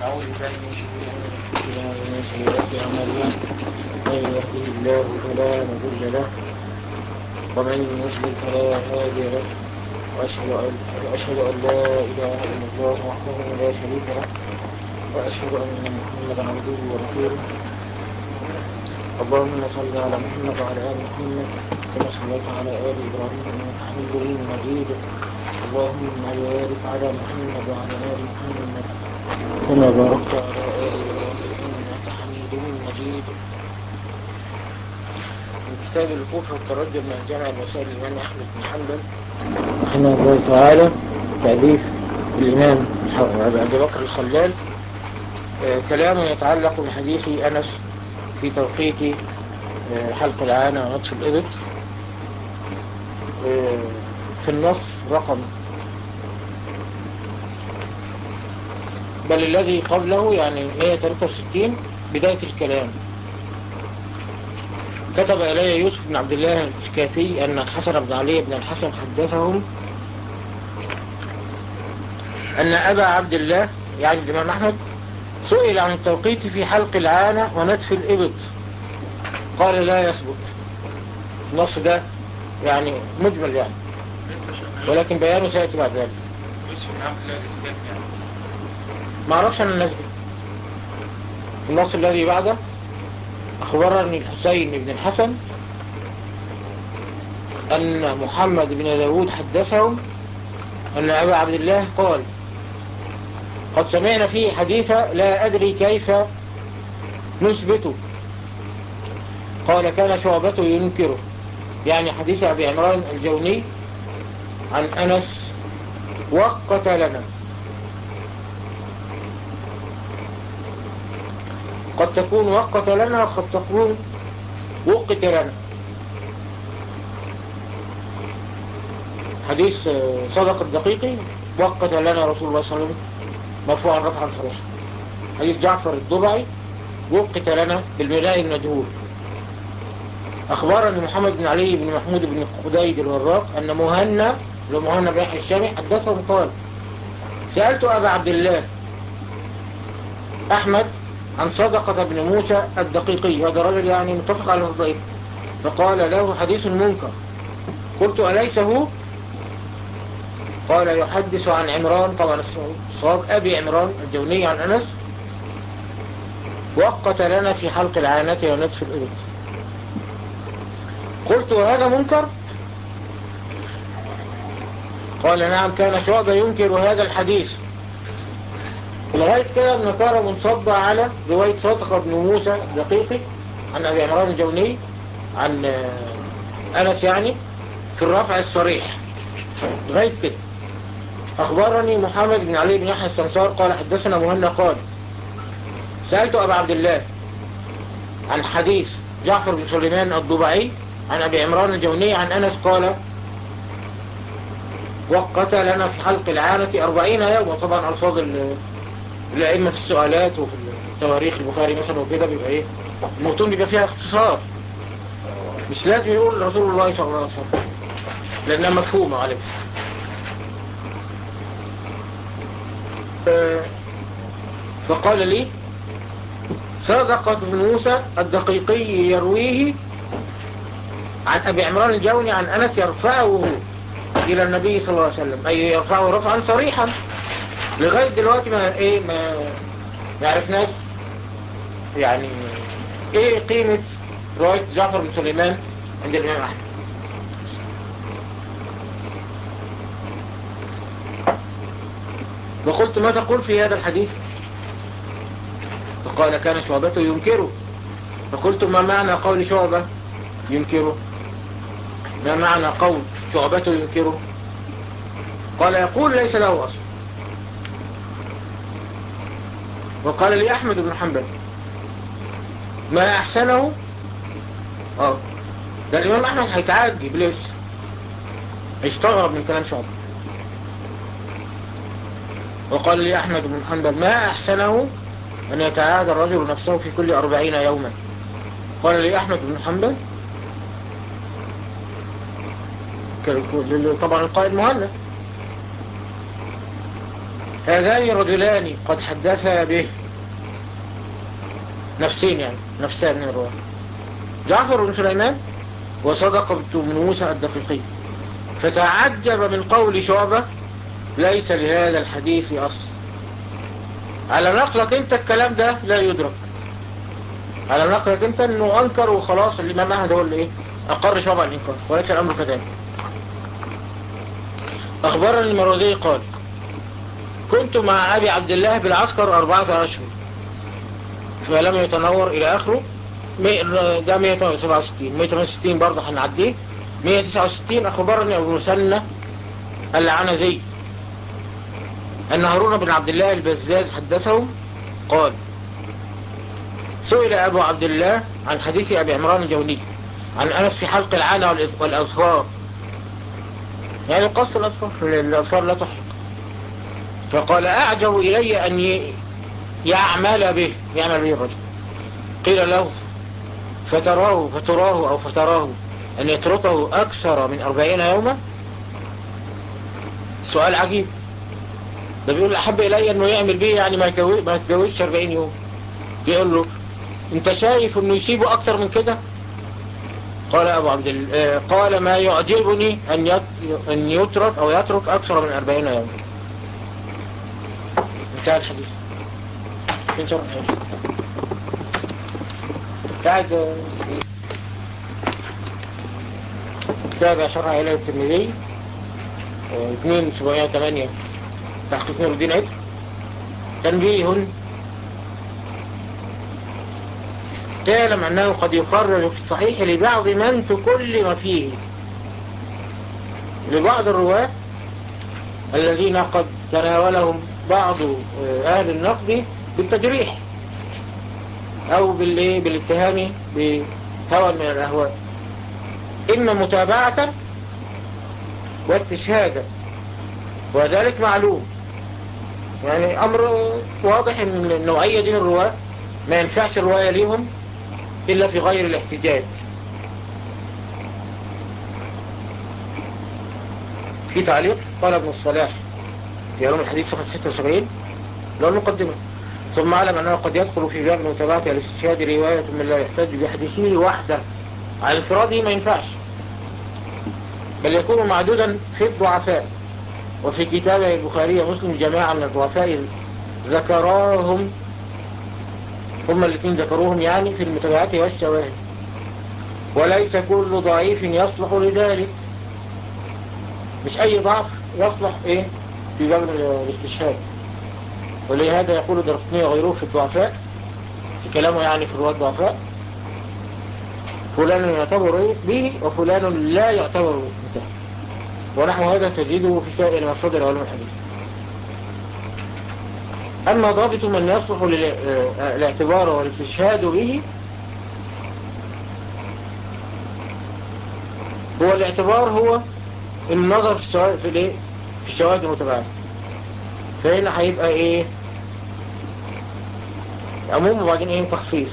ونعوذ بالله من شرور انفسنا ومن سيئات اعمالنا من يهده الله فلا مضل له ومن يضلل فلا هادي له واشهد ان واشهد ان لا اله الا الله وحده لا شريك له واشهد ان محمدا عبده ورسوله اللهم صل على محمد وعلى ال محمد كما صليت على ال ابراهيم انك حميد مجيد اللهم بارك على محمد وعلى ال محمد كما باركت على ال ابراهيم انك حميد مجيد من كتاب الكفر والتردد من جامع المسائل الامام احمد بن حنبل رحمه الله تعالى تاليف الامام ابي بكر الخلال كلام يتعلق بحديث انس في توقيت حلق العانة ونطف الإبط في النص رقم بل الذي قبله يعني 163 بداية الكلام كتب إلي يوسف بن عبد الله الإسكافي أن الحسن بن علي بن الحسن حدثهم أن أبا عبد الله يعني الإمام أحمد سئل عن التوقيت في حلق العانة ونتف الإبط قال لا يثبت النص ده يعني مجمل يعني ولكن بيانه سيأتي بعد ذلك ما اعرفش عن الناس دي النص الذي بعده أخبرني الحسين بن الحسن أن محمد بن داود حدثهم أن أبا عبد الله قال قد سمعنا فيه حديثا لا أدري كيف نثبته قال كان شعبته ينكره يعني حديث أبي عمران الجوني عن أنس وقت لنا قد تكون وقت لنا وقد تكون وقت لنا حديث صدق الدقيقي وقت لنا رسول الله صلى الله عليه وسلم مرفوعا رفعا صريحا حديث جعفر الضبعي وقت لنا بالملاء المجهول أخبرني محمد بن علي بن محمود بن خديد الوراق أن مهنا لو مهنا بن يحيى الشامي حدثهم قال سألت أبا عبد الله أحمد عن صدقة بن موسى الدقيقي هذا رجل يعني متفق على الضعيف فقال له حديث منكر قلت أليس هو قال يحدث عن عمران طبعا الصواب أبي عمران الجوني عن أنس وقت لنا في حلق العانة ونتف الإبط قلت وهذا منكر قال نعم كان شعبة ينكر هذا الحديث لغاية كده ابن كارم منصب على رواية صدقة بن موسى الدقيقي عن أبي عمران الجوني عن أنس يعني في الرفع الصريح لغاية كده أخبرني محمد بن علي بن يحيى السمسار قال حدثنا مهنا قال سألت أبا عبد الله عن حديث جعفر بن سليمان الضبعي عن أبي عمران الجوني عن أنس قال وقت لنا في حلق العانة أربعين يوم طبعا ألفاظ الأئمة في السؤالات وفي تواريخ البخاري مثلا وكده بيبقى إيه المتون بيبقى فيها اختصار مش لازم يقول رسول الله صلى الله عليه وسلم لأنها مفهومة عليه فقال لي صدقة بن موسى الدقيقي يرويه عن أبي عمران الجوني عن أنس يرفعه إلى النبي صلى الله عليه وسلم أي يرفعه رفعا صريحا لغاية دلوقتي ما إيه ما يعرف ناس يعني إيه قيمة رواية جعفر بن سليمان عند الإمام أحمد وقلت ما تقول في هذا الحديث فقال كان شعبته ينكره فقلت ما معنى قول شعبة ينكره ما معنى قول شعبته ينكره قال يقول ليس له أصل وقال لي أحمد بن حنبل ما أحسنه اه ده الإمام أحمد هيتعجب ليش هيستغرب من كلام شعبة وقال لي أحمد بن حنبل ما أحسنه أن يتعادى الرجل نفسه في كل أربعين يوما قال لي أحمد بن حنبل طبعا القائد مهند هذان رجلان قد حدثا به نفسين يعني نفسان من الرواية جعفر بن سليمان وصدق بن موسى الدقيقي فتعجب من قول شعبة ليس لهذا الحديث أصل على نقلك انت الكلام ده لا يدرك على نقلك انت انه انكر وخلاص الامام احمد هو اللي ايه اقر شعبة الانكار وليس الامر كذلك اخبرني المروزي قال كنت مع ابي عبد الله بالعسكر اربعة اشهر فلم يتنور الى اخره ده 167 168 برضه هنعديه 169 اخبرني ابو مسنى العنزي ان هارون بن عبد الله البزاز حدثهم قال سئل ابو عبد الله عن حديث ابي عمران الجوني عن انس في حلق العانة والاظفار يعني قص الاظفار الاظفار لا تحلق فقال اعجب الي ان يعمل به يعمل به الرجل قيل له فتراه فتراه او فتراه ان يتركه اكثر من اربعين يوما سؤال عجيب ده بيقول احب الي انه يعمل به يعني ما يتجوزش 40 يوم بيقول له انت شايف انه يسيبه اكتر من كده قال ابو عبد الله قال ما يعجبني ان ان يترك او يترك اكثر من 40 يوم انتهى الحديث فين شرح بعد تابع شرح إلى الترمذي 2708 تحقيق نور الدين عيد تنبيه تعلم أنه قد يخرج في الصحيح لبعض من تكلم فيه لبعض الرواة الذين قد تناولهم بعض أهل النقد بالتجريح أو بالاتهام بهوى من الأهواء إما متابعة واستشهادا وذلك معلوم يعني أمر واضح أن النوعية دي من الرواة ما ينفعش الرواية ليهم إلا في غير الاحتجاج في تعليق قال ابن الصلاح في علوم الحديث صفحة 76 لو المقدمة ثم علم أنه قد يدخل في باب متابعة الاستشهاد رواية من لا يحتج بحديثه وحده على انفراده ما ينفعش بل يكون معدودا في الضعفاء وفي كتابه البخاري ومسلم جماعة من الضعفاء ذكراهم هم الاثنين ذكروهم يعني في المتابعات والشواهد وليس كل ضعيف يصلح لذلك مش اي ضعف يصلح ايه في باب الاستشهاد ولهذا يقول درقني وغيره في الضعفاء في كلامه يعني في الرواة الضعفاء فلان يعتبر به وفلان لا يعتبر به ونحو هذا تجده في سائر مصادر علوم الحديث أما ضابط من يصلح للاعتبار والاستشهاد به هو الاعتبار هو النظر في الشواهد في الايه في الشواهد المتبعات فهنا هيبقى ايه عموم وبعدين ايه تخصيص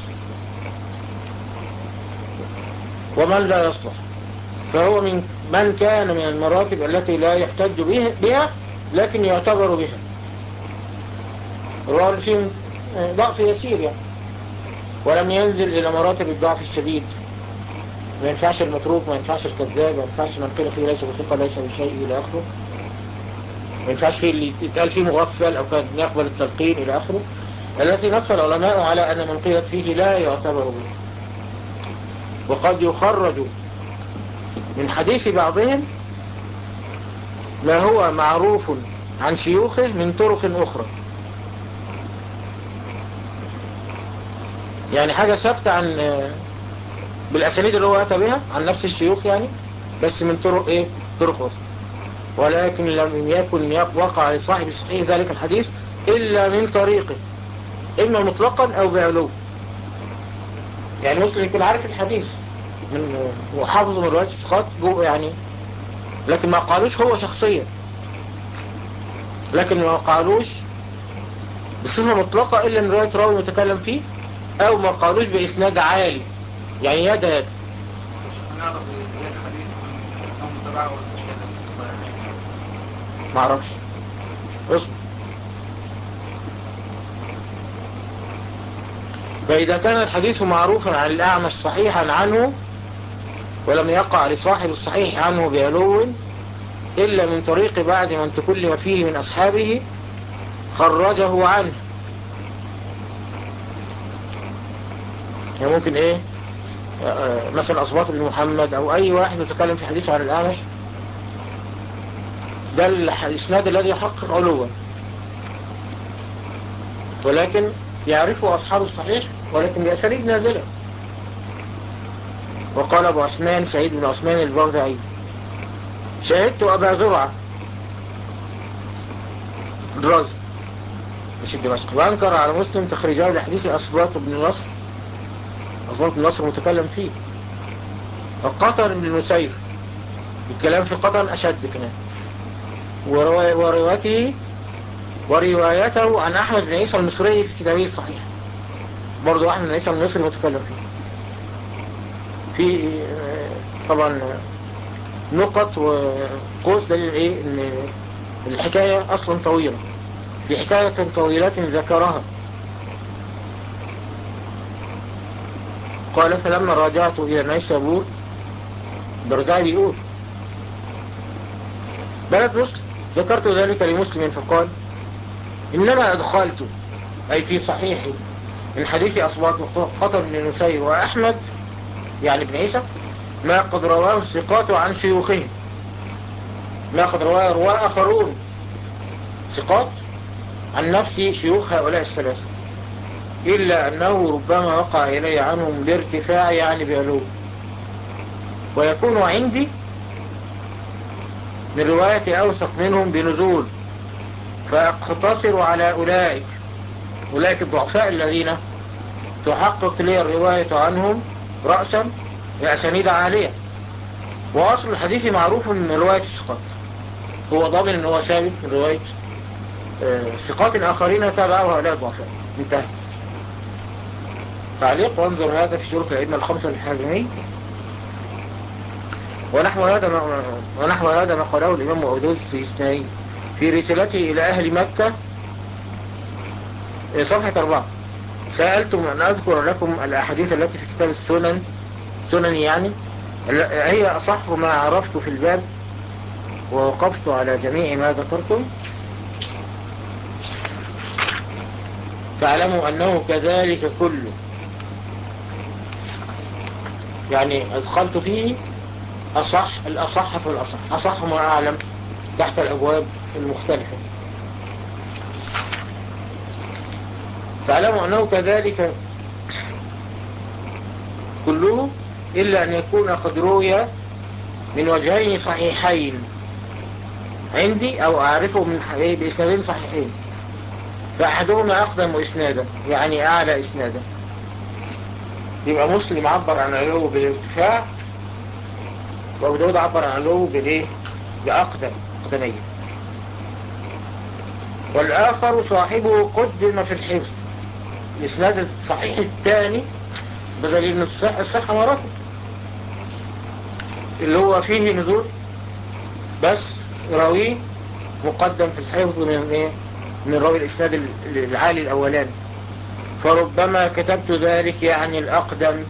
ومن لا يصلح فهو من من كان من المراتب التي لا يحتج بها لكن يعتبر بها الرواية فيهم ضعف يسير يعني ولم ينزل إلى مراتب الضعف الشديد ما ينفعش المتروك ما ينفعش الكذاب ما ينفعش من قيل فيه ليس بثقة ليس بشيء إلى آخره ما ينفعش فيه اللي يتقال فيه مغفل أو كان يقبل التلقين إلى آخره التي نص العلماء على أن من قيلت فيه لا يعتبر به وقد يخرج من حديث بعضهم ما هو معروف عن شيوخه من طرق أخرى يعني حاجة ثابتة عن بالأسانيد اللي هو أتى بها عن نفس الشيوخ يعني بس من طرق إيه طرق أخرى ولكن لم يكن وقع لصاحب الصحيح ذلك الحديث إلا من طريقه إما مطلقا أو بعلو يعني مسلم يكون عارف الحديث من وحافظه من رواية الفقات جوه يعني لكن ما قالوش هو شخصيا لكن ما قالوش بصفة مطلقة إلا من رواية راوي متكلم فيه أو ما قالوش بإسناد عالي يعني يد يد ما اعرفش اصبر فإذا كان الحديث معروفا عن الأعمش صحيحا عنه ولم يقع لصاحب الصحيح عنه بعلو إلا من طريق بعد من تكلم فيه من أصحابه خرجه عنه يعني ممكن ايه آه، مثلا أصبات بن محمد أو أي واحد يتكلم في حديثه عن الأعمش ده الإسناد الذي يحقق علوا ولكن يعرفه أصحاب الصحيح ولكن بأساليب نازلة وقال أبو عثمان سعيد بن عثمان البغدعي شاهدت أبا زرعة درازي مش الدمشق وأنكر على مسلم تخريجه لحديث أصباط بن نصر أصباط بن نصر متكلم فيه وقطر بن نسير الكلام في قطر أشد كمان وروايته وروايته عن أحمد بن عيسى المصري في كتابه الصحيح برضو أحمد بن عيسى المصري متكلم فيه في طبعا نقط وقوس دليل ايه ان الحكاية اصلا طويلة في حكاية طويلة ذكرها قال فلما راجعت الى نيسابور برزاي بيقول بلد مسلم ذكرت ذلك لمسلم فقال إنما أدخلت أي في صحيح من حديث أصوات خطر بن نسير وأحمد يعني ابن عيسى ما قد رواه الثقات عن شيوخهم ما قد رواه رواه آخرون ثقات عن نفس شيوخ هؤلاء الثلاثة إلا أنه ربما وقع إلي عنهم بارتفاع يعني بعلو ويكون عندي من رواية أوثق منهم بنزول فأقتصر على أولئك أولئك الضعفاء الذين تحقق لي الرواية عنهم رأسا بأسانيد عالية وأصل الحديث معروف من رواية الثقات هو ضامن ان هو ثابت من رواية آه، ثقات الآخرين تابعوا هؤلاء الضعفاء انتهى تعليق وانظر هذا في شروط العلم الخمسة الحازمي ونحو هذا ما ونحو هذا ما قاله الإمام أودود السيستاني في رسالته إلى أهل مكة آه، صفحة أربعة سألتم أن أذكر لكم الأحاديث التي في كتاب السنن سنن يعني هي أصح ما عرفت في الباب ووقفت على جميع ما ذكرتم فاعلموا أنه كذلك كله يعني أدخلت فيه أصح الأصح فالأصح أصح ما أعلم تحت الأبواب المختلفة فاعلموا أنه كذلك كله إلا أن يكون قد روي من وجهين صحيحين عندي أو أعرفه من بإسنادين صحيحين فأحدهما أقدم إسنادا يعني أعلى إسنادا يبقى مسلم عبر عن علو بالارتفاع وأبو داود عبر عن علو بالإيه بأقدم أقدمية والآخر صاحبه قدم في الحفظ الإسناد الصحيح الثاني بدليل ان الصحة, الصحة مراتب اللي هو فيه نزول بس راويه مقدم في الحفظ من ايه من راوي الاسناد العالي الاولاني فربما كتبت ذلك يعني الاقدم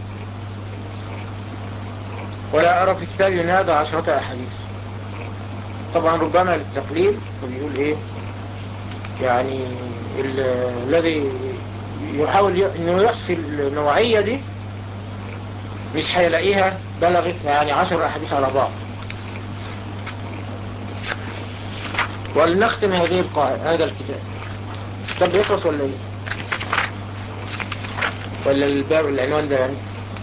ولا ارى في كتابي من هذا عشرة احاديث طبعا ربما للتقليل وبيقول ايه يعني الذي يحاول انه يحصي النوعية دي مش هيلاقيها بلغت يعني عشر أحاديث على بعض ولنختم هذه القاعدة هذا الكتاب طب يخلص ولا ايه ولا الباب العنوان ده يعني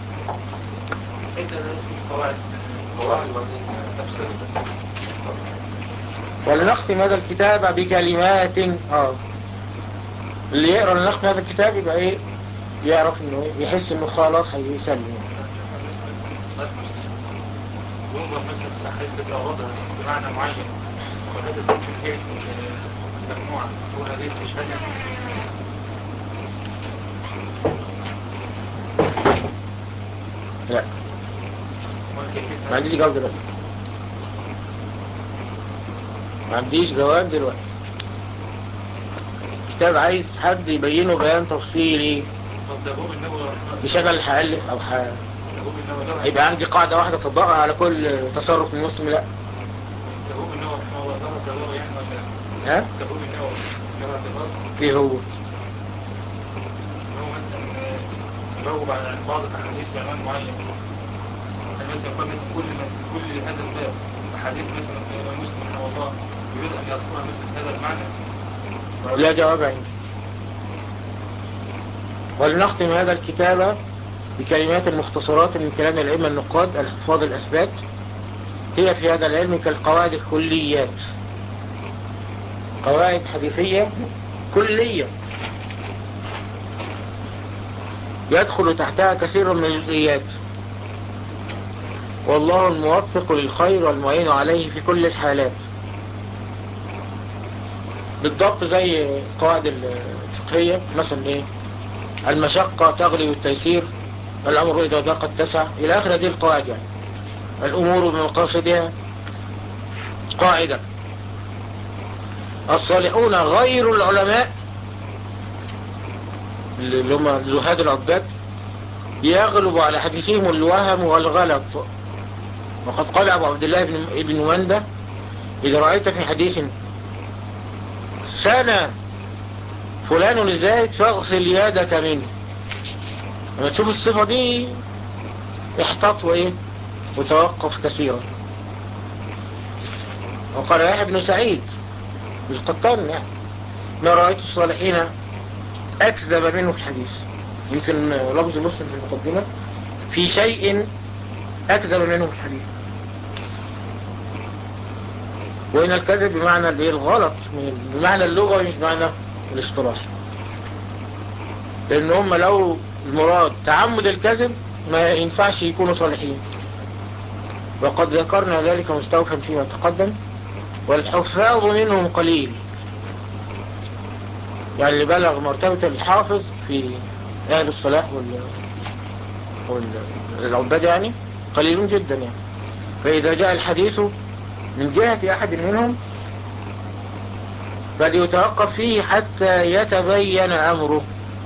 ولنختم هذا الكتاب بكلمات اه اللي يقرأ لنختم هذا الكتاب يبقى ايه يعرف انه يحس انه خلاص هيسلم ينظر مثلا في تحريف تبقى وضع بمعنى معين وهذا ممكن هي مجموعة هو هذه استشهاد لا ما عنديش جواب دلوقتي ما عنديش جواب دلوقتي كتاب عايز حد يبينه بيان تفصيلي مش انا اللي هالف او ح... يبقى عندي قاعدة واحدة تطبقها على كل تصرف من المسلم لا ها؟ ايه هو؟ يجاوب على بعض الاحاديث بعنوان معين يعني مثلا يقول مثل كل كل هذا الباب احاديث مثلا في مسلم رحمه الله يريد ان يذكرها مثل هذا المعنى لا جواب عندي ولنختم هذا الكتاب بكلمات مختصرات من كلام العلم النقاد الحفاظ الأثبات هي في هذا العلم كالقواعد الكليات قواعد حديثية كلية يدخل تحتها كثير من الإيات والله الموفق للخير والمعين عليه في كل الحالات بالضبط زي قواعد الفقهية مثلا ايه المشقة تغلب التيسير الأمر إذا ضاق اتسع إلى آخر هذه القواعد يعني الأمور بمقاصدها قاعدة الصالحون غير العلماء اللي هم زهاد العباد يغلب على حديثهم الوهم والغلط وقد قال أبو عبد الله بن, ابن مندة إذا رأيت في حديث سنة فلان الزاهد فاغسل يدك منه لما تشوف الصفة دي احتط وايه وتوقف كثيرا وقال يحيى بن سعيد القطان يعني ما رأيت الصالحين أكذب منه في الحديث يمكن لفظ مسلم في المقدمة في شيء أكذب منه في الحديث وإن الكذب بمعنى الغلط بمعنى اللغة مش بمعنى الاصطلاح لأن هم لو المراد تعمد الكذب ما ينفعش يكونوا صالحين وقد ذكرنا ذلك مستوفا فيما تقدم والحفاظ منهم قليل يعني اللي بلغ مرتبة الحافظ في أهل الصلاح وال... والعباد يعني قليلون جدا يعني فإذا جاء الحديث من جهة أحد منهم فليتوقف فيه حتى يتبين أمره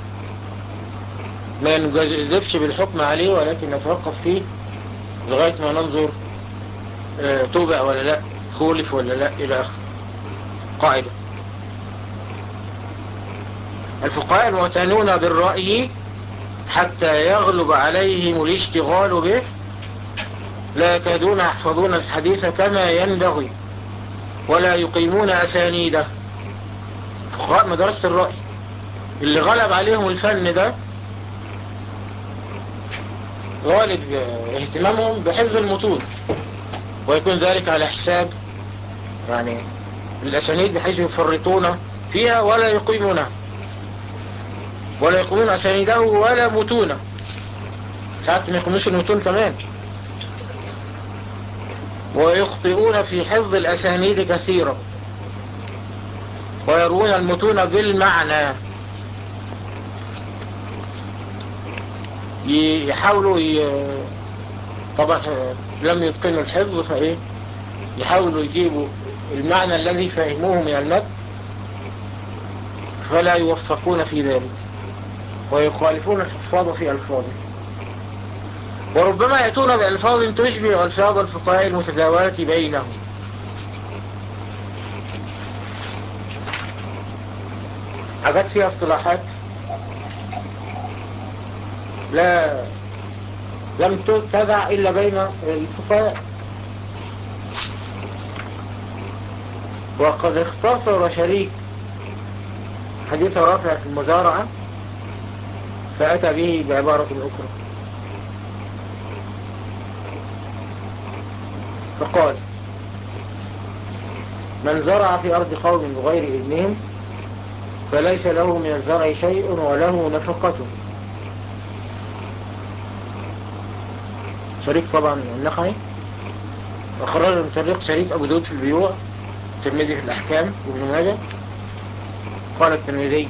ما نجذبش بالحكم عليه ولكن نتوقف فيه لغاية ما ننظر اه توبع ولا لا خولف ولا لا إلى آخر قاعدة الفقهاء المعتنون بالرأي حتى يغلب عليهم الاشتغال به لا يكادون يحفظون الحديث كما ينبغي ولا يقيمون أسانيده فقهاء مدرسة الرأي اللي غلب عليهم الفن ده غالب اهتمامهم بحفظ المتون ويكون ذلك على حساب يعني الأسانيد بحيث يفرطون فيها ولا يقيمونها ولا يقومون أسانيده ولا متونه ساعات ما يقوموش المتون كمان ويخطئون في حفظ الأسانيد كثيرا ويروون المتون بالمعنى يحاولوا ي... طبعا لم يتقنوا الحفظ فايه يحاولوا يجيبوا المعنى الذي فهموه من المد فلا يوفقون في ذلك ويخالفون الحفاظ في ألفاظه وربما يأتون بألفاظ تشبه ألفاظ الفقهاء المتداولة بينهم حاجات فيها اصطلاحات لا لم تدع إلا بين الفقهاء وقد اختصر شريك حديث رافع في المزارعة فأتى به بعبارة أخرى فقال من زرع في أرض قوم بغير إذنهم فليس له من الزرع شيء وله نفقته شريك طبعا النخعي أخرج من طريق شريك أبو داود في البيوع الترمذي في الأحكام وابن ماجه قال الترمذي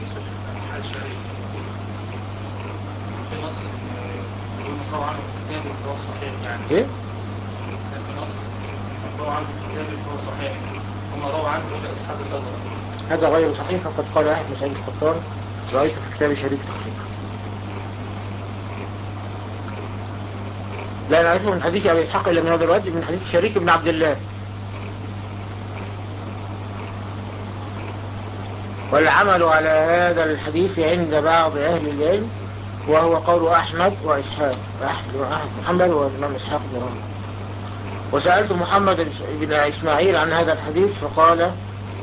ايه؟ هذا غير صحيح فقد قال أحد مسعيد القطار رأيت في كتاب شريك تخريج لا نعرفه من حديث أبي إسحاق إلا من هذا الوجه من حديث شريك بن عبد الله والعمل على هذا الحديث عند بعض أهل العلم وهو قول أحمد وإسحاق محمد والإمام إسحاق بن راهب وسألت محمد بن إسماعيل عن هذا الحديث فقال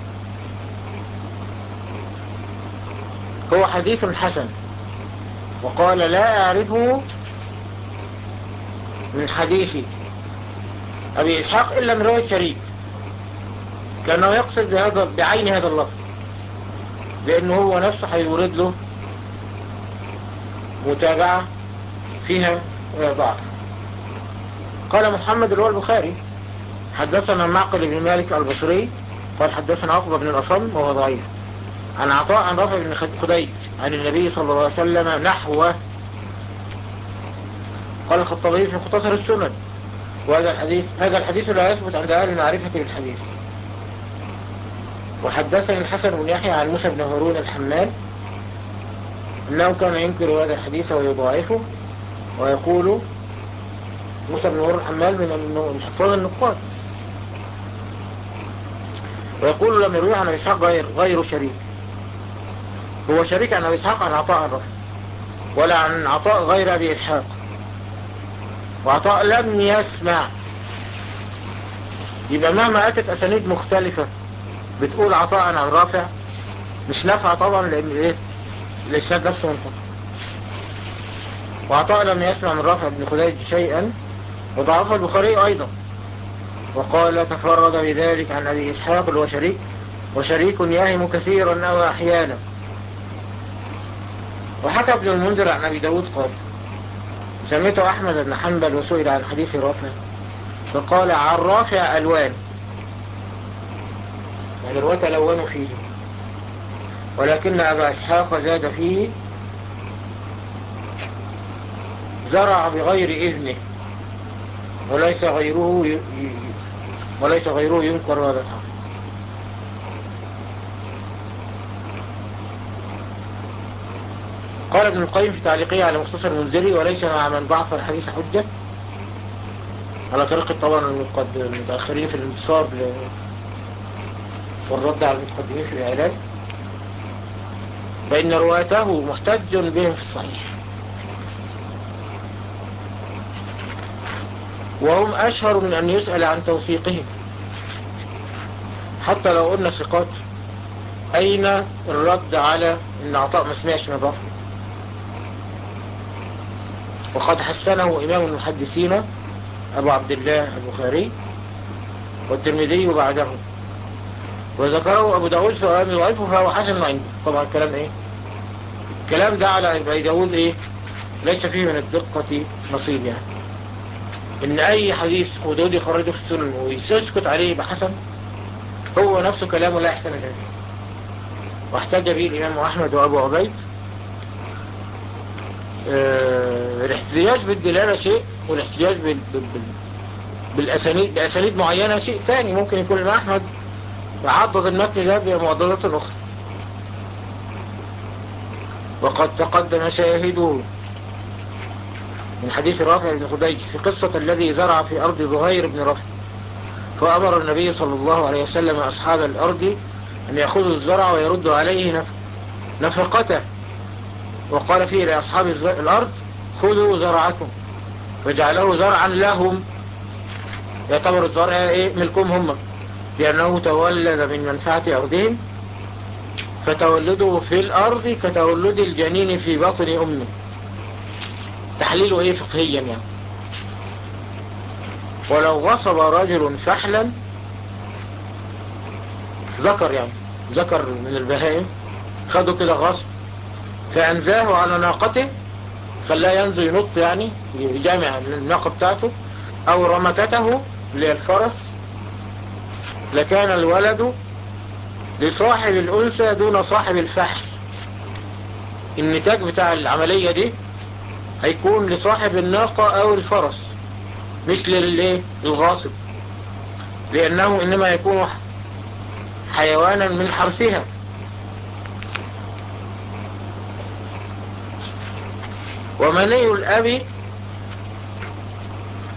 هو حديث حسن وقال لا أعرفه من حديث أبي إسحاق إلا من رواية شريك كأنه يقصد بهذا بعين هذا اللفظ لأنه هو نفسه هيورد له متابعة فيها ضعف قال محمد اللي هو البخاري حدثنا معقل بن مالك البصري قال حدثنا عقبة بن الأصم وهو ضعيف عن عطاء عن رافع بن خديج عن النبي صلى الله عليه وسلم نحوه قال الخطابي في مختصر السنن وهذا الحديث هذا الحديث لا يثبت عند أهل المعرفة بالحديث وحدثني الحسن بن يحيى عن موسى بن هارون الحمال أنه كان ينكر هذا الحديث ويضاعفه ويقول موسى بن هارون الحمال من الحفاظ النقاد ويقول لم يروي عن إسحاق غير, غير شريك هو شريك عن أبي إسحاق عن عطاء الرفع ولا عن عطاء غير أبي إسحاق وعطاء لم يسمع يبقى مهما أتت أسانيد مختلفة بتقول عطاء عن رافع مش نافعة طبعا لأن إيه الإسناد نفسه منقطع وعطاء لم يسمع من رافع بن خديج شيئا وضعفه البخاري أيضا وقال تفرد بذلك عن أبي إسحاق اللي هو شريك وشريك يهم كثيرا أو أحيانا وحكى ابن المنذر عن أبي داود قال سمعت أحمد بن حنبل وسئل عن حديث رافع فقال عن رافع ألوان يعني الرواة تلونوا فيه ولكن أبا إسحاق زاد فيه زرع بغير إذنه وليس غيره ي... وليس غيره ينكر هذا الحق قال ابن القيم في تعليقه على مختصر المنذري وليس مع من ضعف الحديث حجة على طريقة طبعا المتأخرين في الانتصار ل... والرد على المتقدمين في الإعلان فإن رواته محتج بهم في الصحيح وهم أشهر من أن يسأل عن توثيقهم حتى لو قلنا ثقات أين الرد على أن عطاء ما سمعش من رفع وقد حسنه إمام المحدثين أبو عبد الله البخاري والترمذي بعده وذكره أبو داود في أوامي ضعيفه فهو حسن عنده طبعا الكلام إيه الكلام ده على أبي داود إيه ليس فيه من الدقة نصيب يعني إن أي حديث أبو داود يخرجه في السنن ويسكت عليه بحسن هو نفسه كلامه لا يحتمل هذا واحتج به الإمام أحمد وأبو عبيد اه الاحتجاج بالدلالة شيء والاحتجاج بال... بال... بالأسانيد بأسانيد معينة شيء ثاني ممكن يكون الإمام أحمد يعضد المتن ده بمعضدات أخرى وقد تقدم شاهده من حديث رافع بن خديج في قصة الذي زرع في أرض ظهير بن رافع فأمر النبي صلى الله عليه وسلم أصحاب الأرض أن يأخذوا الزرع ويردوا عليه نفقته وقال فيه لأصحاب الأرض خذوا زرعكم فجعله زرعا لهم يعتبر الزرع إيه ملكهم هم لأنه تولد من منفعة أرضهم فتولده في الأرض كتولد الجنين في بطن أمه تحليله إيه فقهيا يعني ولو غصب رجل فحلا ذكر يعني ذكر من البهائم خدوا كده غصب فأنزاه على ناقته خلاه ينزل ينط يعني يجامع الناقة بتاعته أو رمكته للفرس لكان الولد لصاحب الأنثى دون صاحب الفحل النتاج بتاع العملية دي هيكون لصاحب الناقة أو الفرس مش للغاصب لأنه إنما يكون حيوانا من حرثها ومني الأب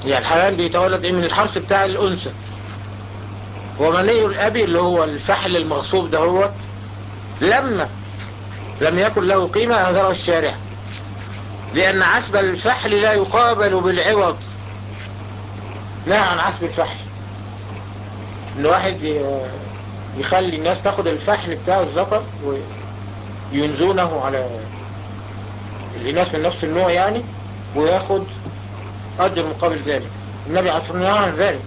يعني الحيوان بيتولد ايه من الحرث بتاع الانثى ومني الابي اللي هو الفحل المغصوب ده هو لما لم يكن له قيمة أهدره الشارع لأن عسب الفحل لا يقابل بالعوض نهى عن عسب الفحل ان واحد يخلي الناس تاخد الفحل بتاع الذكر وينزونه على الناس من نفس النوع يعني وياخد أجر مقابل ذلك النبي عليه الصلاة والسلام عن ذلك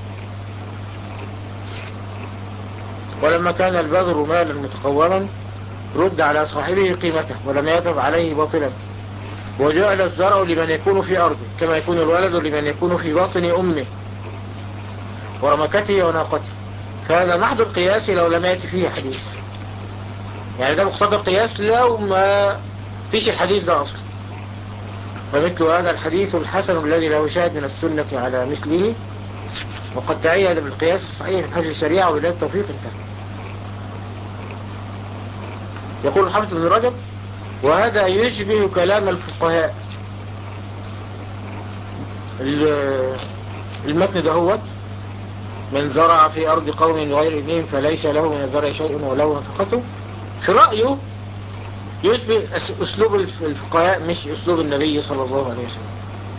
ولما كان البذر مالا متقوما رد على صاحبه قيمته ولم يذهب عليه باطلا وجعل الزرع لمن يكون في أرضه كما يكون الولد لمن يكون في باطن أمه ورمكته وناقته فهذا محض القياس لو لم يأتي فيه حديث يعني ده مقتضى القياس لو ما فيش الحديث ده أصلا فمثل هذا الحديث الحسن الذي له شاهد من السنة على مثله وقد تأيد بالقياس الصحيح من حفظ الشريعة وبداية التوفيق انتهى يقول الحافظ بن رجب وهذا يشبه كلام الفقهاء المتن دهوت من زرع في أرض قوم غير إذنهم فليس له من الزرع شيء ولو نفقته في رأيه يشبه أسلوب الفقهاء مش أسلوب النبي صلى الله عليه وسلم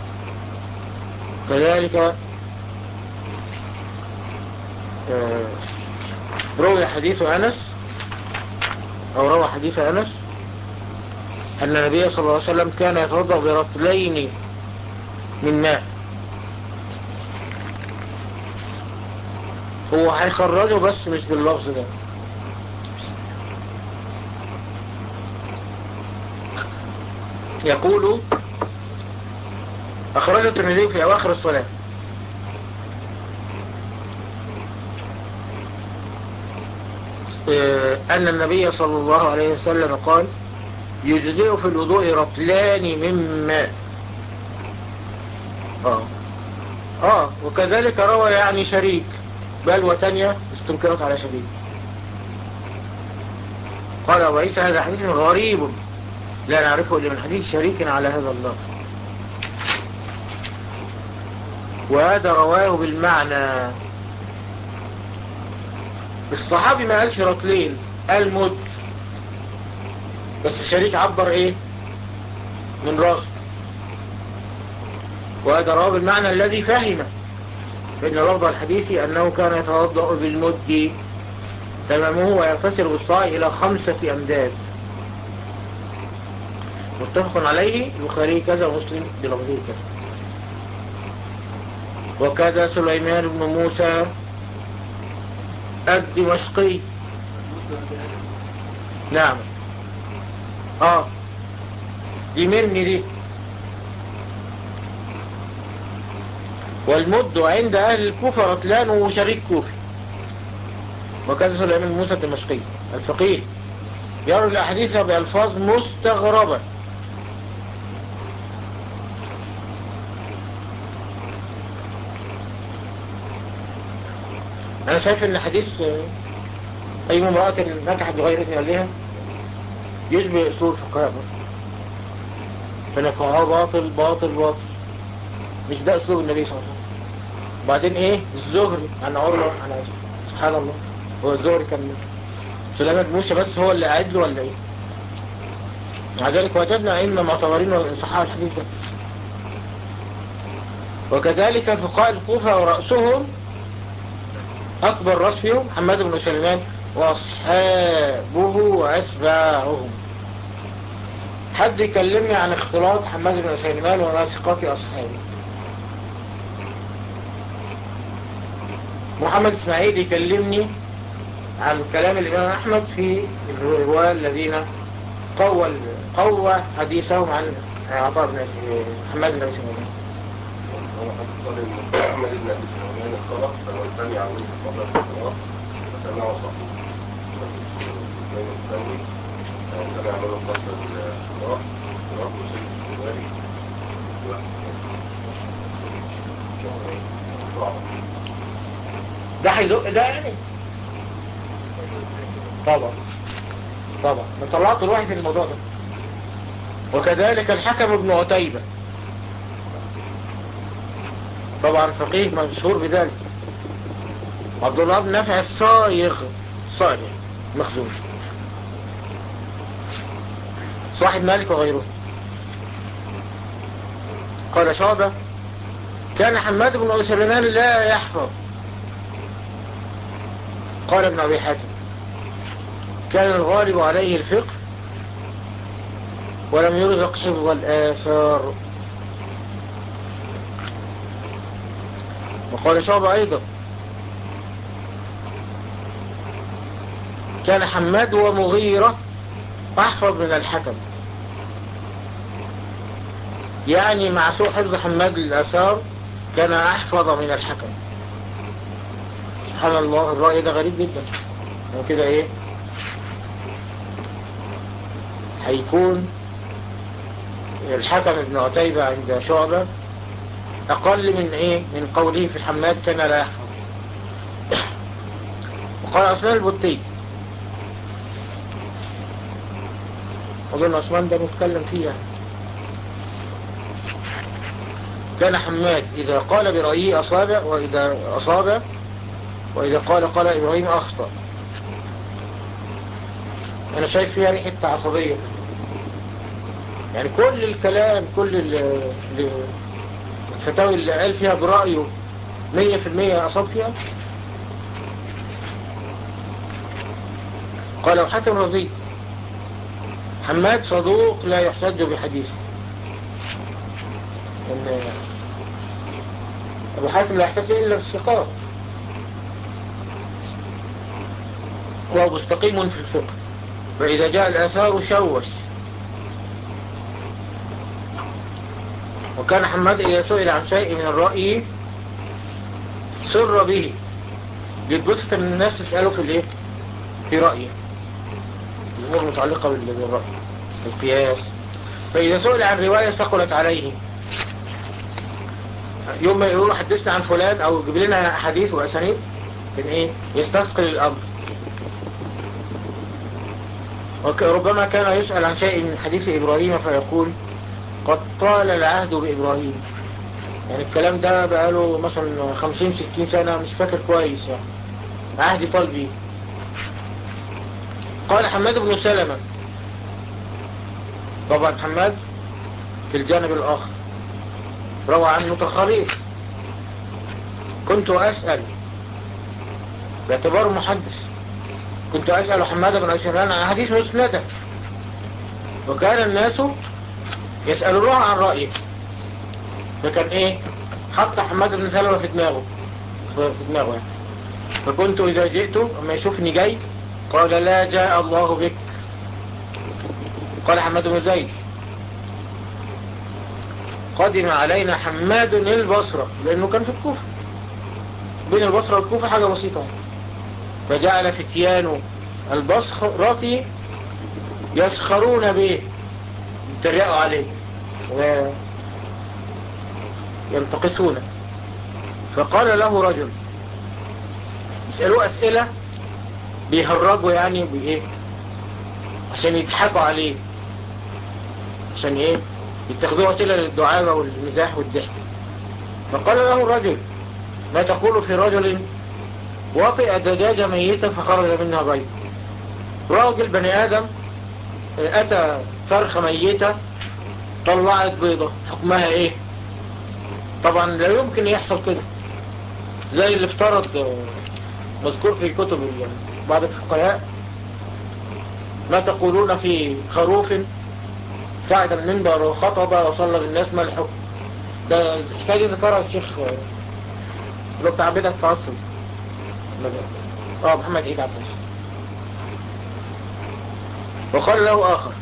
كذلك روي حديث أنس أو روى حديث أنس أن النبي صلى الله عليه وسلم كان يتوضأ برطلين من ماء هو هيخرجه بس مش باللفظ ده يقول أخرج الترمذي في أواخر الصلاة أن النبي صلى الله عليه وسلم قال يجزئ في الوضوء رطلان من ماء آه. آه وكذلك روى يعني شريك بل وتانية استنكرت على شريك قال أبو عيسى هذا حديث غريب لا نعرفه إلا من حديث شريك على هذا اللفظ وهذا رواه بالمعنى الصحابي ما قالش رطلين قال مد بس الشريك عبر ايه من راسه وهذا رواه بالمعنى الذي فهمه فإن لفظ الحديث أنه كان يتوضأ بالمد تمامه وينفسر بالصاع إلى خمسة أمداد متفق عليه البخاري كذا ومسلم بلفظه كذا وكذا سليمان بن موسى الدمشقي نعم اه دي مني دي والمد عند أهل الكوفة رطلان وشريك كوفي وكذا سليمان موسى الدمشقي الفقيه يرى الأحاديث بألفاظ مستغربة أنا شايف إن حديث أي امرأة نجحت بغير إذن أهلها يشبه أسلوب الفقهاء فنقعها باطل باطل باطل مش ده أسلوب النبي صلى الله عليه وسلم بعدين إيه الزهري عن عروة عن عائشة سبحان الله هو الزهري كان سليمان موسى بس هو اللي قاعد له ولا إيه مع ذلك وجدنا أئمة معتبرين صحاح الحديث ده وكذلك فقهاء الكوفة ورأسهم أكبر رأس فيهم محمد بن سليمان وأصحابه وأتباعهم حد يكلمني عن اختلاط حماد بن سليمان وناسقات أصحابه محمد اسماعيل يكلمني عن كلام الإمام أحمد في الرواة الذين قوى قوى حديثهم عن عطاء بن محمد بن سليمان أحمد بن أبي سليمان الصلاة فمن سمع منه قبل الصلاة فسمعه صحيح الإمام الثاني سمع منه قبل الصلاة صلاة مسلم البخاري ده هيزق ده يعني طبعا طبعا ما طلعت روحي في الموضوع ده وكذلك الحكم ابن عتيبة طبعا فقيه مشهور بذلك عبد الله بن نافع الصايغ صايغ مخزون صاحب مالك وغيره قال شعبة كان حماد بن أبي سليمان لا يحفظ قال ابن أبي حاتم كان الغالب عليه الفقه ولم يرزق حفظ الآثار وقال شعبة أيضا كان حماد ومغيرة أحفظ من الحكم يعني مع سوء حفظ حماد للآثار كان أحفظ من الحكم سبحان الله الرأي ده غريب جدا وكده ايه هيكون الحكم ابن عتيبة عند شعبة أقل من إيه من قوله في الحماد كان لا يحفظ وقال عثمان البطي أظن عثمان ده نتكلم فيه يعني. كان حماد إذا قال برأيه أصاب وإذا أصاب وإذا قال قال إبراهيم أخطأ أنا شايف فيها ريحة عصبية يعني كل الكلام كل الفتاوي اللي قال فيها برأيه مية في المية أصاب فيها قال وحاتم رزي حماد صدوق لا يحتج بحديثه ان ابو حاتم لا يحتج الا بالثقات وهو مستقيم في الفقه فاذا جاء الاثار شوش وكان حماد اذا سئل عن شيء من الرأي سر به بيتبسط ان الناس تسأله في الايه في رأيه الامور المتعلقة بالرأي القياس فاذا سئل عن رواية ثقلت عليه يوم ما يقولوا حدثنا عن فلان او يجيب لنا حديث واسانيد كان ايه يستثقل الامر وربما كان يسأل عن شيء من حديث ابراهيم فيقول قد طال العهد بابراهيم يعني الكلام ده بقاله مثلا خمسين ستين سنة مش فاكر كويس يعني عهدي طال بيه قال حماد بن سلمة طبعا حماد في الجانب الاخر روى عنه تخاريف كنت أسأل باعتباره محدث كنت أسأل حماد بن أشهران عن حديث مسندة وكان الناس يسألونه عن رأيه فكان ايه حط حماد بن سلمة في دماغه في دماغه يعني. فكنت إذا جئت أما يشوفني جاي قال لا جاء الله بك قال حماد بن زيد قدم علينا حماد البصرة لأنه كان في الكوفة بين البصرة والكوفة حاجة بسيطة فجعل فتيان البصرة يسخرون به يتريقوا عليه وينتقصونه فقال له رجل يسألوه أسئلة بيهرجوا يعني بإيه عشان يضحكوا عليه عشان إيه يتخذوه وسيلة للدعابة والمزاح والضحك فقال له الرجل ما تقول في رجل وطئ دجاجة ميتة فخرج منها بيض راجل بني آدم أتى فرخة ميتة طلعت بيضة حكمها ايه طبعا لا يمكن يحصل كده زي اللي افترض مذكور في كتب بعض الفقهاء ما تقولون في خروف صعد المنبر وخطب وصلى بالناس ما الحكم ده الحكاية دي ذكرها الشيخ اللي بتاع بدك في عصر اه محمد عيد عبد الناصر وقال له آخر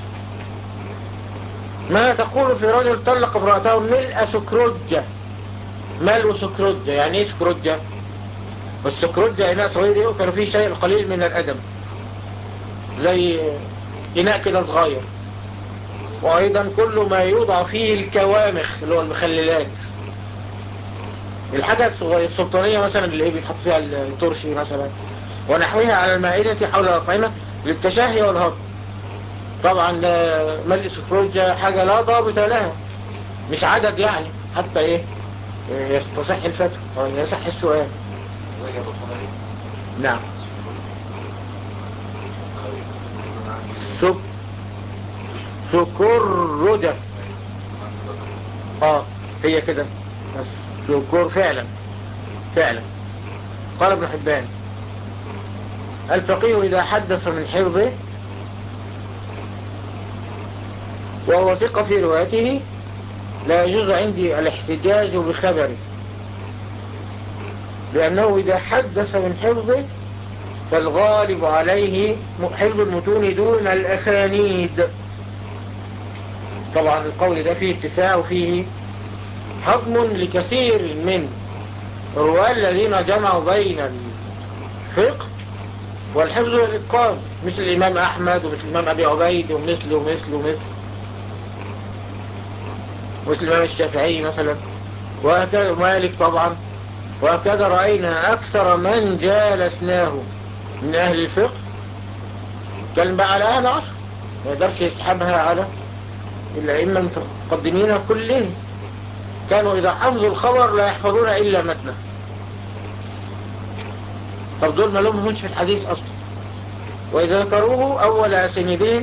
ما تقول في رجل طلق امرأته ملء سكرجة ملء سكرجة يعني ايه سكرجة والسكرجة إناء صغير يؤكل فيه شيء قليل من الأدم زي إناء كده صغير وأيضا كل ما يوضع فيه الكوامخ اللي هو المخللات الحاجة السلطانية مثلا اللي هي بيتحط فيها الترشي مثلا ونحوها على المائدة حول الأطعمة للتشهي والهضم طبعا ده ملء سكروجة حاجة لا ضابط لها مش عدد يعني حتى ايه يستصح الفتوى أو يصح السؤال وجب الطبري نعم سك سكر اه هي كده بس سكر فعلا فعلا قال ابن حبان الفقيه إذا حدث من حفظه وهو ثقة في روايته لا يجوز عندي الاحتجاج بخبره لأنه إذا حدث من حفظه فالغالب عليه حفظ المتون دون الأسانيد طبعا القول ده فيه اتساع وفيه هضم لكثير من الرواة الذين جمعوا بين الفقه والحفظ والإتقان مثل الإمام أحمد ومثل الإمام أبي عبيد ومثل ومثل ومثل مثل الإمام الشافعي مثلا وهكذا مالك طبعا وهكذا رأينا أكثر من جالسناه من أهل الفقه كان بقى على أهل عصر ما يقدرش يسحبها على الأئمة المتقدمين كلهم كانوا إذا حفظوا الخبر لا يحفظون إلا متنه طب دول ما لهمش في الحديث أصلا وإذا ذكروه أول أسندين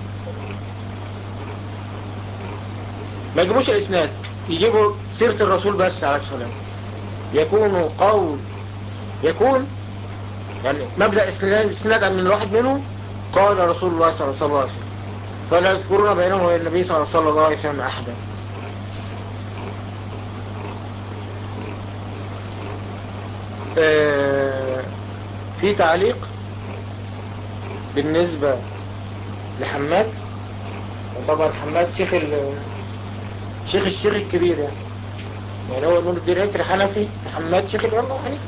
ما يجيبوش الإسناد يجيبوا سيرة الرسول بس عليه السلام يكون قول يكون يعني مبدأ إسناد من الواحد منهم قال رسول الله صلى الله عليه وسلم فلا يذكرون بينهم وبين النبي صلى الله عليه وسلم أحدا في تعليق بالنسبة لحماد وطبعا حماد شيخ ال شيخ الشيخ الكبير يعني يعني هو نور الدين عكر حنفي حماد شيخ الإمام حنيفة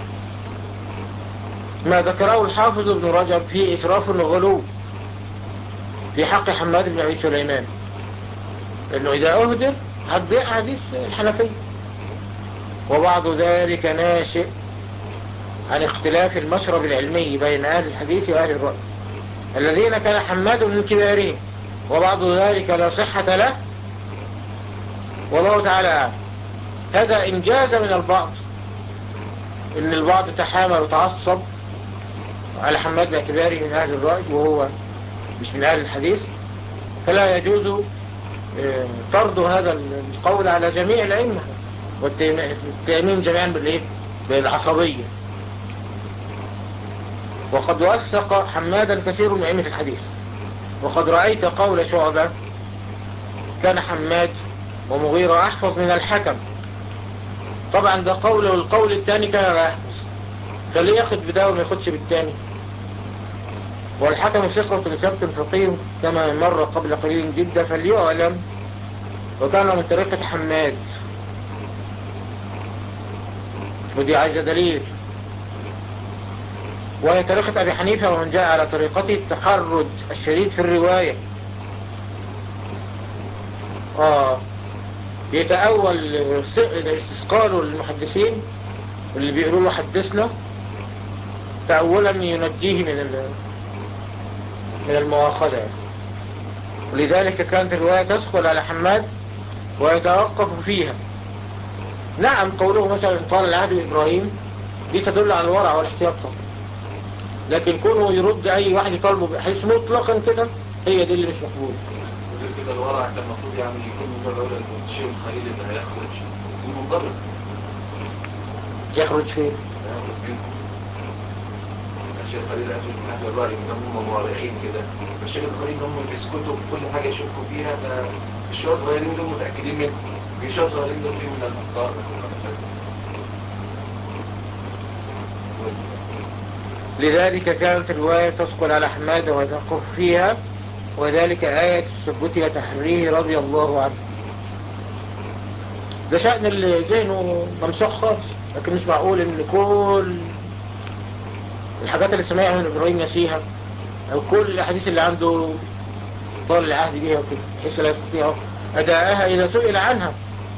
ما ذكره الحافظ ابن رجب في إسراف وغلو في حق حماد بن أبي سليمان إنه إذا أهدر هتضيع حديث الحنفية وبعض ذلك ناشئ عن اختلاف المشرب العلمي بين أهل الحديث وأهل الرأي الذين كان حماد من كبارهم وبعض ذلك لا صحة له والله تعالى أعلم هذا إنجاز من البعض إن البعض تحامل وتعصب على حماد باعتباره من أهل الرأي وهو مش من أهل الحديث فلا يجوز طرد هذا القول على جميع الأئمة والتأمين جميعا بالإيه؟ بالعصبية وقد وثق حمادا كثير من أئمة الحديث وقد رأيت قول شعبة كان حماد ومغيرة أحفظ من الحكم طبعا ده قول والقول الثاني كان لا يحفظ فليه ياخد بده وما ياخدش بالثاني والحكم ثقة ثبت فقيه كما مر قبل قليل جدا فليعلم وكان من طريقة حماد ودي عايزة دليل وهي طريقة أبي حنيفة ومن جاء على طريقته التحرج الشديد في الرواية آه يتأول استثقاله للمحدثين واللي بيقولوا له حدثنا تأولا ينجيه من من المواخذة ولذلك كانت الرواية تدخل على حماد ويتوقف فيها نعم قوله مثلا طال العهد بإبراهيم دي تدل على الورع والاحتياط لكن كونه يرد أي واحد يطالبه بحيث مطلقا كده هي دي اللي مش مقبول وغير كده الورع كان المفروض يعني يكون من الأولى إن الشيخ الخليل اللي هيخرج يكون منضبط يخرج فين هيخرج منه الشيخ الخليل يخرج من أهل الرأي هم موارعين كده فالشيخ الخليل هم بيسكتوا في كل حاجة يشوفوا فيها فالشيوخ الصغيرين دول متأكدين منه الشيوخ الصغيرين دول فيهم من الأخطاء لذلك كانت الرواية تثقل على حماد وتقف فيها وذلك آية الثبوت وتحريه رضي الله عنه ده شأن اللي ذهنه ممسوح خالص لكن مش معقول ان كل الحاجات اللي سمعها من ابراهيم نسيها او كل الاحاديث اللي عنده طال العهد بيها وكده بحيث لا يستطيع اداءها اذا سئل عنها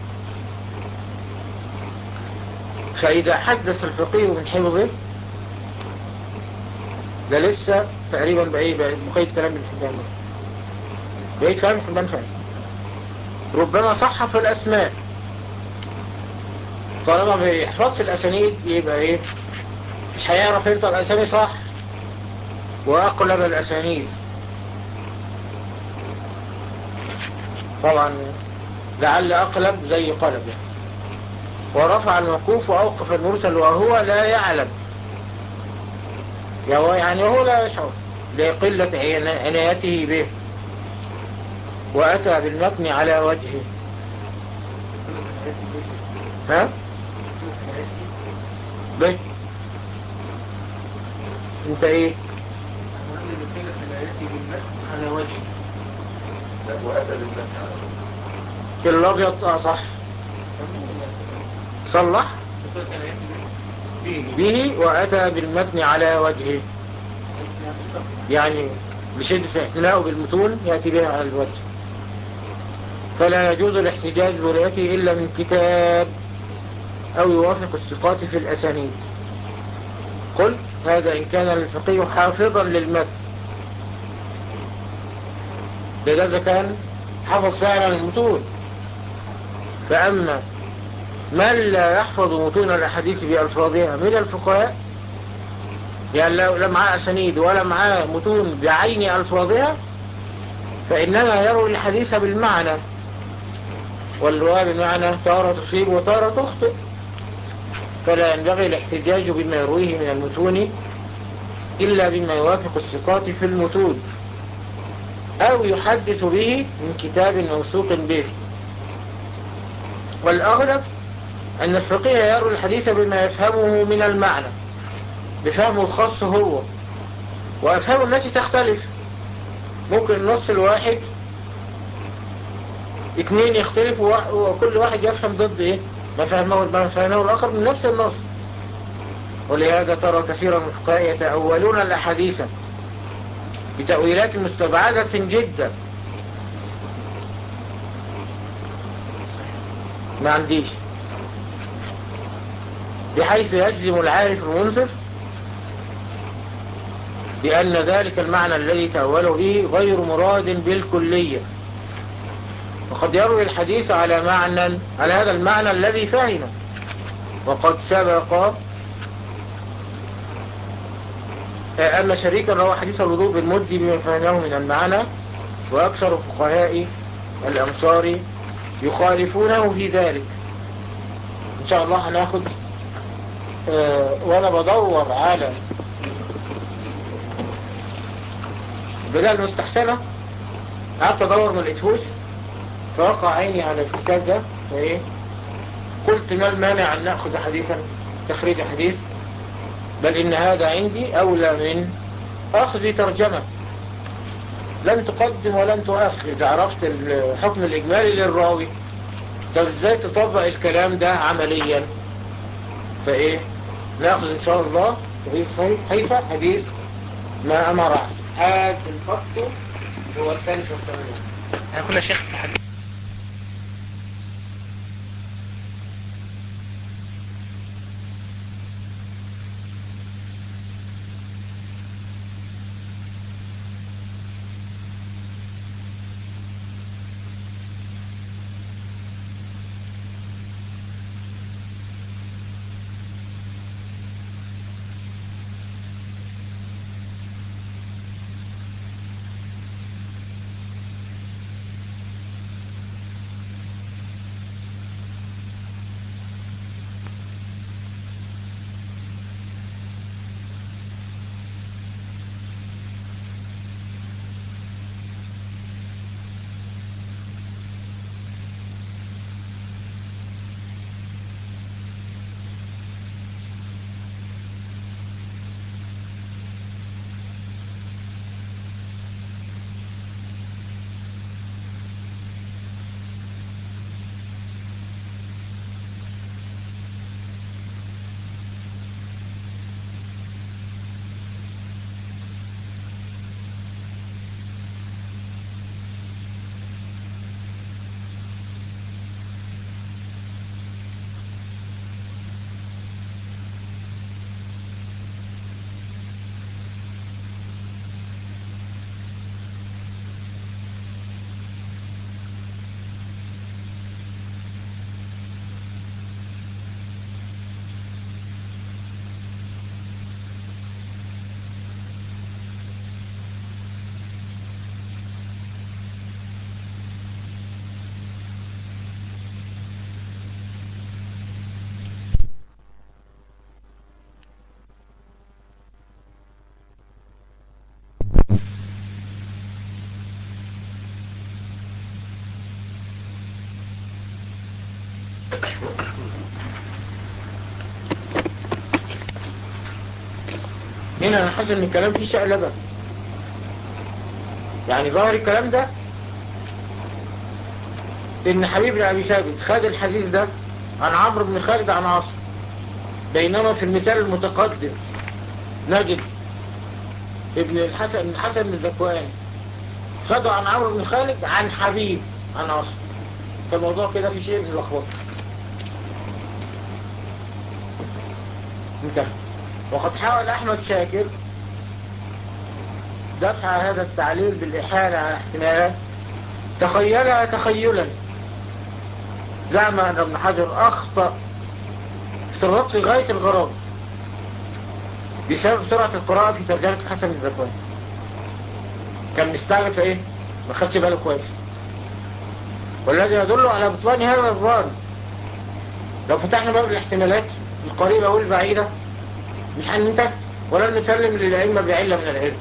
فاذا حدث الفقيه من حفظه ده لسه تقريبا بأي بقية كلام ابن حبان بقية كلام ابن حبان فعلا ربما صح في الأسماء طالما ما بيحفظش الأسانيد يبقى إيه مش هيعرف ينطق الأسامي صح وأقلب الأسانيد طبعا لعل أقلب زي قلب يعني ورفع الموقوف وأوقف المرسل وهو لا يعلم يعني هو لا يشعر لقلة عنايته به وأتى بالمتن على وجهه ها ليه انت ايه على وجه لا وأتى بالمسح على الابيض اه صح صلح به وأتى بالمتن على وجهه يعني بشدة اعتناءه بالمتون يأتي بها على الوجه فلا يجوز الاحتجاج برؤيته إلا من كتاب أو يوافق الثقات في الأسانيد قلت هذا إن كان الفقيه حافظا للمتن لذا كان حفظ فعلا المتون فأما من لا يحفظ متون الأحاديث بألفاظها من الفقهاء يعني لو لا معاه أسانيد ولا معاه متون بعين ألفاظها فإنما يروي الحديث بالمعنى والرواية بالمعنى تارة تصيب وتارة تخطئ فلا ينبغي الاحتجاج بما يرويه من المتون إلا بما يوافق الثقات في المتون أو يحدث به من كتاب موثوق به والأغلب أن الفقيه يروي الحديث بما يفهمه من المعنى بفهمه الخاص هو وأفهام الناس تختلف ممكن النص الواحد اثنين يختلفوا وكل واحد يفهم ضد ايه ما فهمه ما فهمه الآخر من نفس النص ولهذا ترى كثيرا من الفقهاء يتأولون الأحاديث بتأويلات مستبعدة جدا ما عنديش بحيث يجزم العارف المنصف بأن ذلك المعنى الذي تأوله به غير مراد بالكلية وقد يروي الحديث على معنى على هذا المعنى الذي فهمه وقد سبق أن شريكا روى حديث الوضوء بالمد بما فهمه من المعنى وأكثر فقهاء الأمصار يخالفونه في ذلك إن شاء الله هناخد أه وأنا بدور على بدل مستحسنة قعدت أدور ما لقيتهوش فوقع عيني على الكتاب ده فإيه قلت ما المانع أن نأخذ حديثا تخريج حديث بل إن هذا عندي أولى من أخذ ترجمة لن تقدم ولن تؤخر إذا عرفت الحكم الإجمالي للراوي طب إزاي تطبق الكلام ده عمليا فإيه نأخذ إن شاء الله حيث حديث ما أمر حاد الفقه هو الثالث والثمانين احنا كنا شيخ في حديث هنا انا حاسس ان الكلام فيه شقلبة يعني ظاهر الكلام ده ان حبيب بن ابي ثابت خد الحديث ده عن عمرو بن خالد عن عاصم بينما في المثال المتقدم نجد ابن الحسن ابن الحسن بن الذكوان خده عن عمرو بن خالد عن حبيب عن عاصم فالموضوع كده في شيء من اللخبطه انتهى وقد حاول احمد شاكر دفع هذا التعليل بالاحالة على احتمالات تخيلها تخيلا زعم ان ابن حجر اخطأ افتراضات في غاية الغرام بسبب سرعة القراءة في ترجمة الحسن بن زكوان كان مستعجل في ايه ما خدش باله كويس والذي يدل على بطلان هذا الظن لو فتحنا باب الاحتمالات القريبة والبعيدة مش هننتهي ولا نسلم للأئمة بعلة من العلم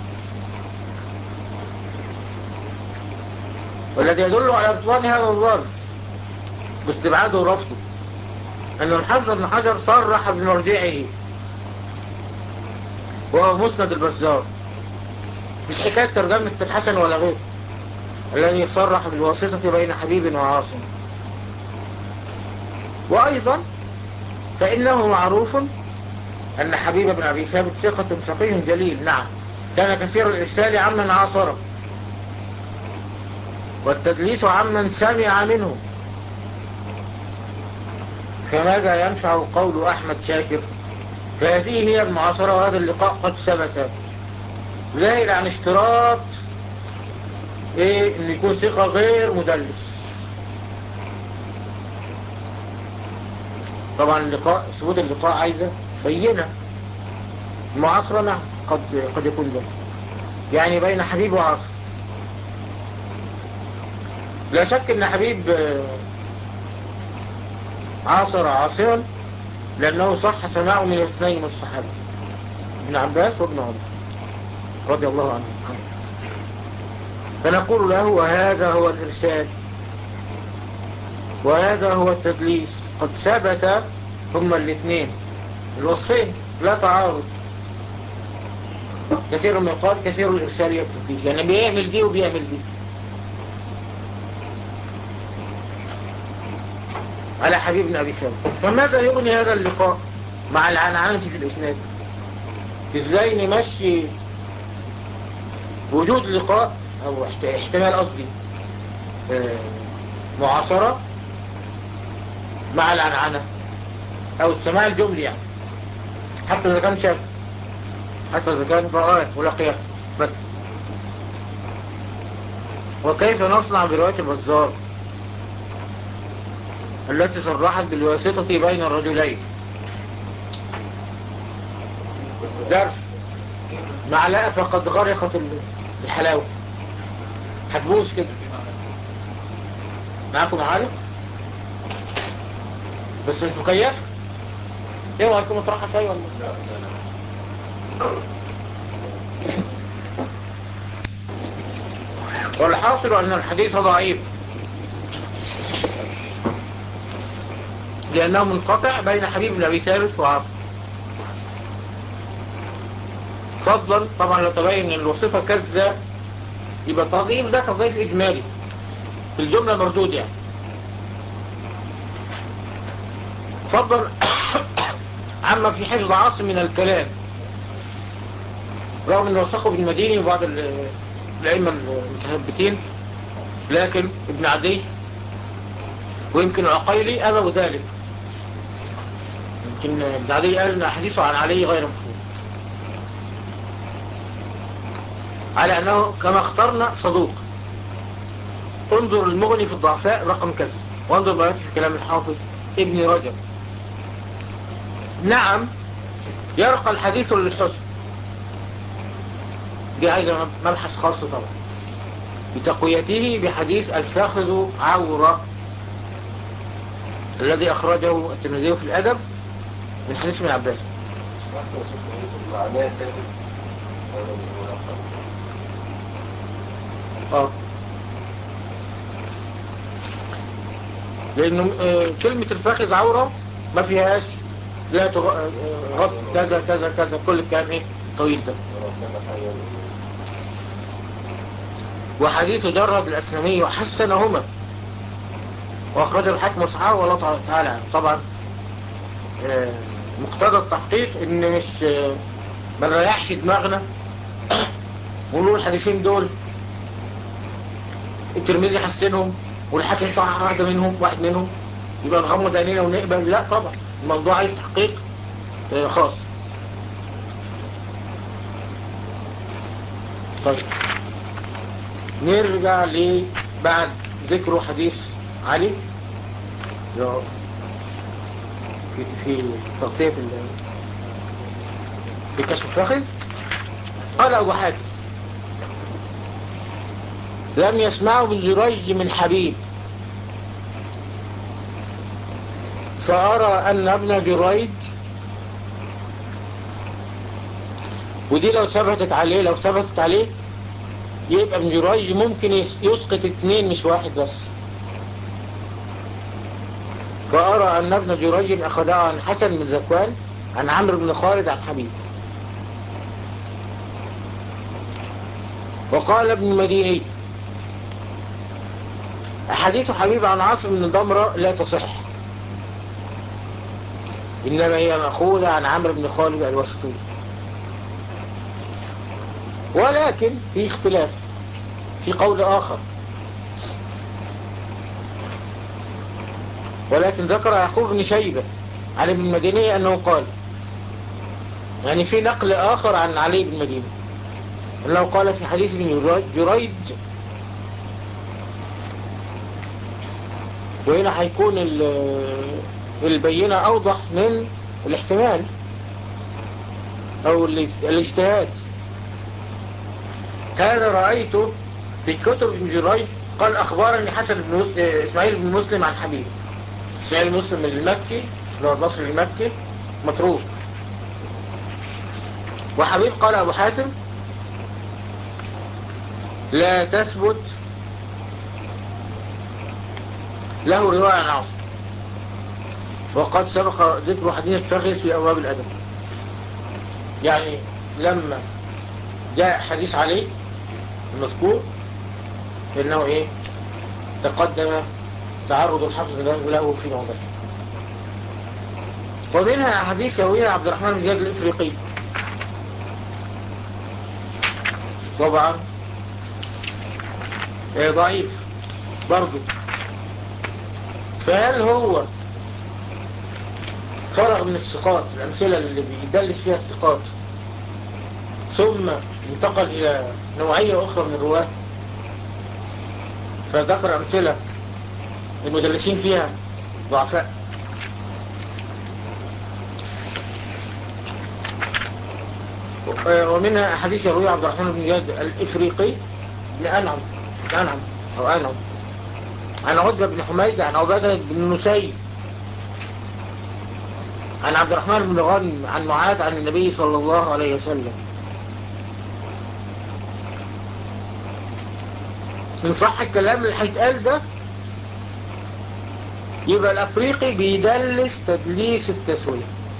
والذي يدل على بطلان هذا الظن باستبعاده ورفضه أن الحافظ ابن حجر صرح بمرجعه وهو مسند البزار مش حكاية ترجمة الحسن ولا غيره الذي صرح بالواسطة بين حبيب وعاصم وأيضا فإنه معروف أن حبيب بن أبي ثابت ثقة فقيه جليل نعم كان كثير الإرسال عمن عاصره والتدليس عمن سمع منه فماذا ينفع قول أحمد شاكر فهذه هي المعاصرة وهذا اللقاء قد ثبت ظاهر عن اشتراط ايه ان يكون ثقة غير مدلس طبعا اللقاء ثبوت اللقاء عايزة بينة المعاصرة نعم قد قد يكون ذلك يعني بين حبيب وعاصر لا شك ان حبيب عاصر عاصرا لانه صح سماعه من الاثنين من الصحابة ابن عباس وابن عمر رضي الله عنه فنقول له وهذا هو الإرسال وهذا هو التدليس قد ثبت هما الاثنين الوصفين لا تعارض كثير من القال كثير الإرسال والتدليس يعني بيعمل دي وبيعمل دي على حبيب بن أبي ثابت فماذا يغني هذا اللقاء مع العنعنة في الإسناد ازاي نمشي وجود لقاء او احتمال قصدي معاصرة مع العنعنة او السماع الجملي يعني حتى اذا كان شاف حتى اذا كان رآه ولقيه بس وكيف نصنع برواية البزار التي صرحت بالواسطة بين الرجلين درس معلقة فقد غرقت الحلاوة هتبوظ كده معاكم عارف بس مش مكيف ايه رايكم اطرحها شاي ولا والحاصل ان الحديث ضعيف لانه منقطع بين حبيب بن ابي ثابت وعاصم فضلا طبعا لو تبين ان الوصفة كذا يبقى تضعيف ده تضعيف اجمالي في الجملة مردود يعني فضلا عما في حفظ عاصم من الكلام رغم ان وثقه ابن المديني وبعض الائمة المتثبتين لكن ابن عدي ويمكن العقيلي ابوا ذلك يمكن ابن عدي قال ان حديثه عن علي غير محفوظ على أنه كما اخترنا صدوق انظر المغني في الضعفاء رقم كذا وانظر ما يأتي في كلام الحافظ ابن رجب نعم يرقى الحديث للحسن دي عايزة مبحث خاص طبعا بتقويته بحديث الفاخذ عورة الذي أخرجه الترمذي في الأدب من حديث ابن عباس معناه ثابت اه لأنه آه، كلمة الفخذ عورة ما فيهاش لا تغ- آه، غط كذا كذا كذا كل الكلام ايه طويل ده ولو كان حيا وحديث جرد الأسلمي وحسنهما وأخرج الحكم وصححه والله تعالى عنه. طبعا آه، مقتضى التحقيق ان مش آه، ما نريحش دماغنا ونقول الحديثين دول الترمذي حسنهم والحاكم صحح واحدة منهم واحد منهم يبقى نغمض عينينا ونقبل لا طبعا الموضوع عايز تحقيق آه، خاص طيب نرجع ل بعد ذكر حديث علي لو في في تغطية ال في كشف الفخذ قال أبو حاتم لم يسمعوا من جريج من حبيب فأرى أن ابن جريج ودي لو ثبتت عليه لو ثبتت عليه يبقى ابن جريج ممكن يس- يسقط اتنين مش واحد بس فأرى أن ابن جريج أخذها عن حسن بن ذكوان عن عمرو بن خالد عن حبيب وقال ابن المديني أحاديث حبيب عن عاصم بن ضمرة لا تصح إنما هي مأخوذة عن عمرو بن خالد الوسطي ولكن في اختلاف في قول آخر ولكن ذكر يعقوب بن شيبة عن ابن المديني أنه قال يعني في نقل آخر عن علي بن المديني أنه قال في حديث ابن جريج- جريج وهنا هيكون ال- البينة أوضح من الاحتمال أو ال- الاجتهاد هذا رأيته في كتب ابن جريج قال أخبرني حسن بن مسلم إسماعيل بن مسلم عن حبيب إسماعيل بن مسلم المكي اللي هو البصري المكي متروك وحبيب قال أبو حاتم لا تثبت له رواية عن عاصم وقد سبق ذكر حديث الفخذ في أبواب الأدب يعني لما جاء حديث عليه المذكور انه ايه تقدم تعرض الحفظ له في موضع ومنها حديث يرويها عبد الرحمن بن زياد الافريقي طبعا آه، ضعيف برضو فهل هو فرغ من الثقات الأمثلة اللي بيدلس فيها الثقات ثم انتقل إلى نوعية أخرى من الرواة فذكر أمثلة المدلسين فيها ضعفاء ومنها حديث يروي عبد الرحمن بن زياد الإفريقي بن أنعم بن أنعم أو أنعم عن عتبة بن حميد عن عبادة بن نسيب عن عبد الرحمن بن غنم عن معاذ عن النبي صلى الله عليه وسلم من صح الكلام اللي هيتقال ده يبقى الافريقي بيدلس تدليس التسوية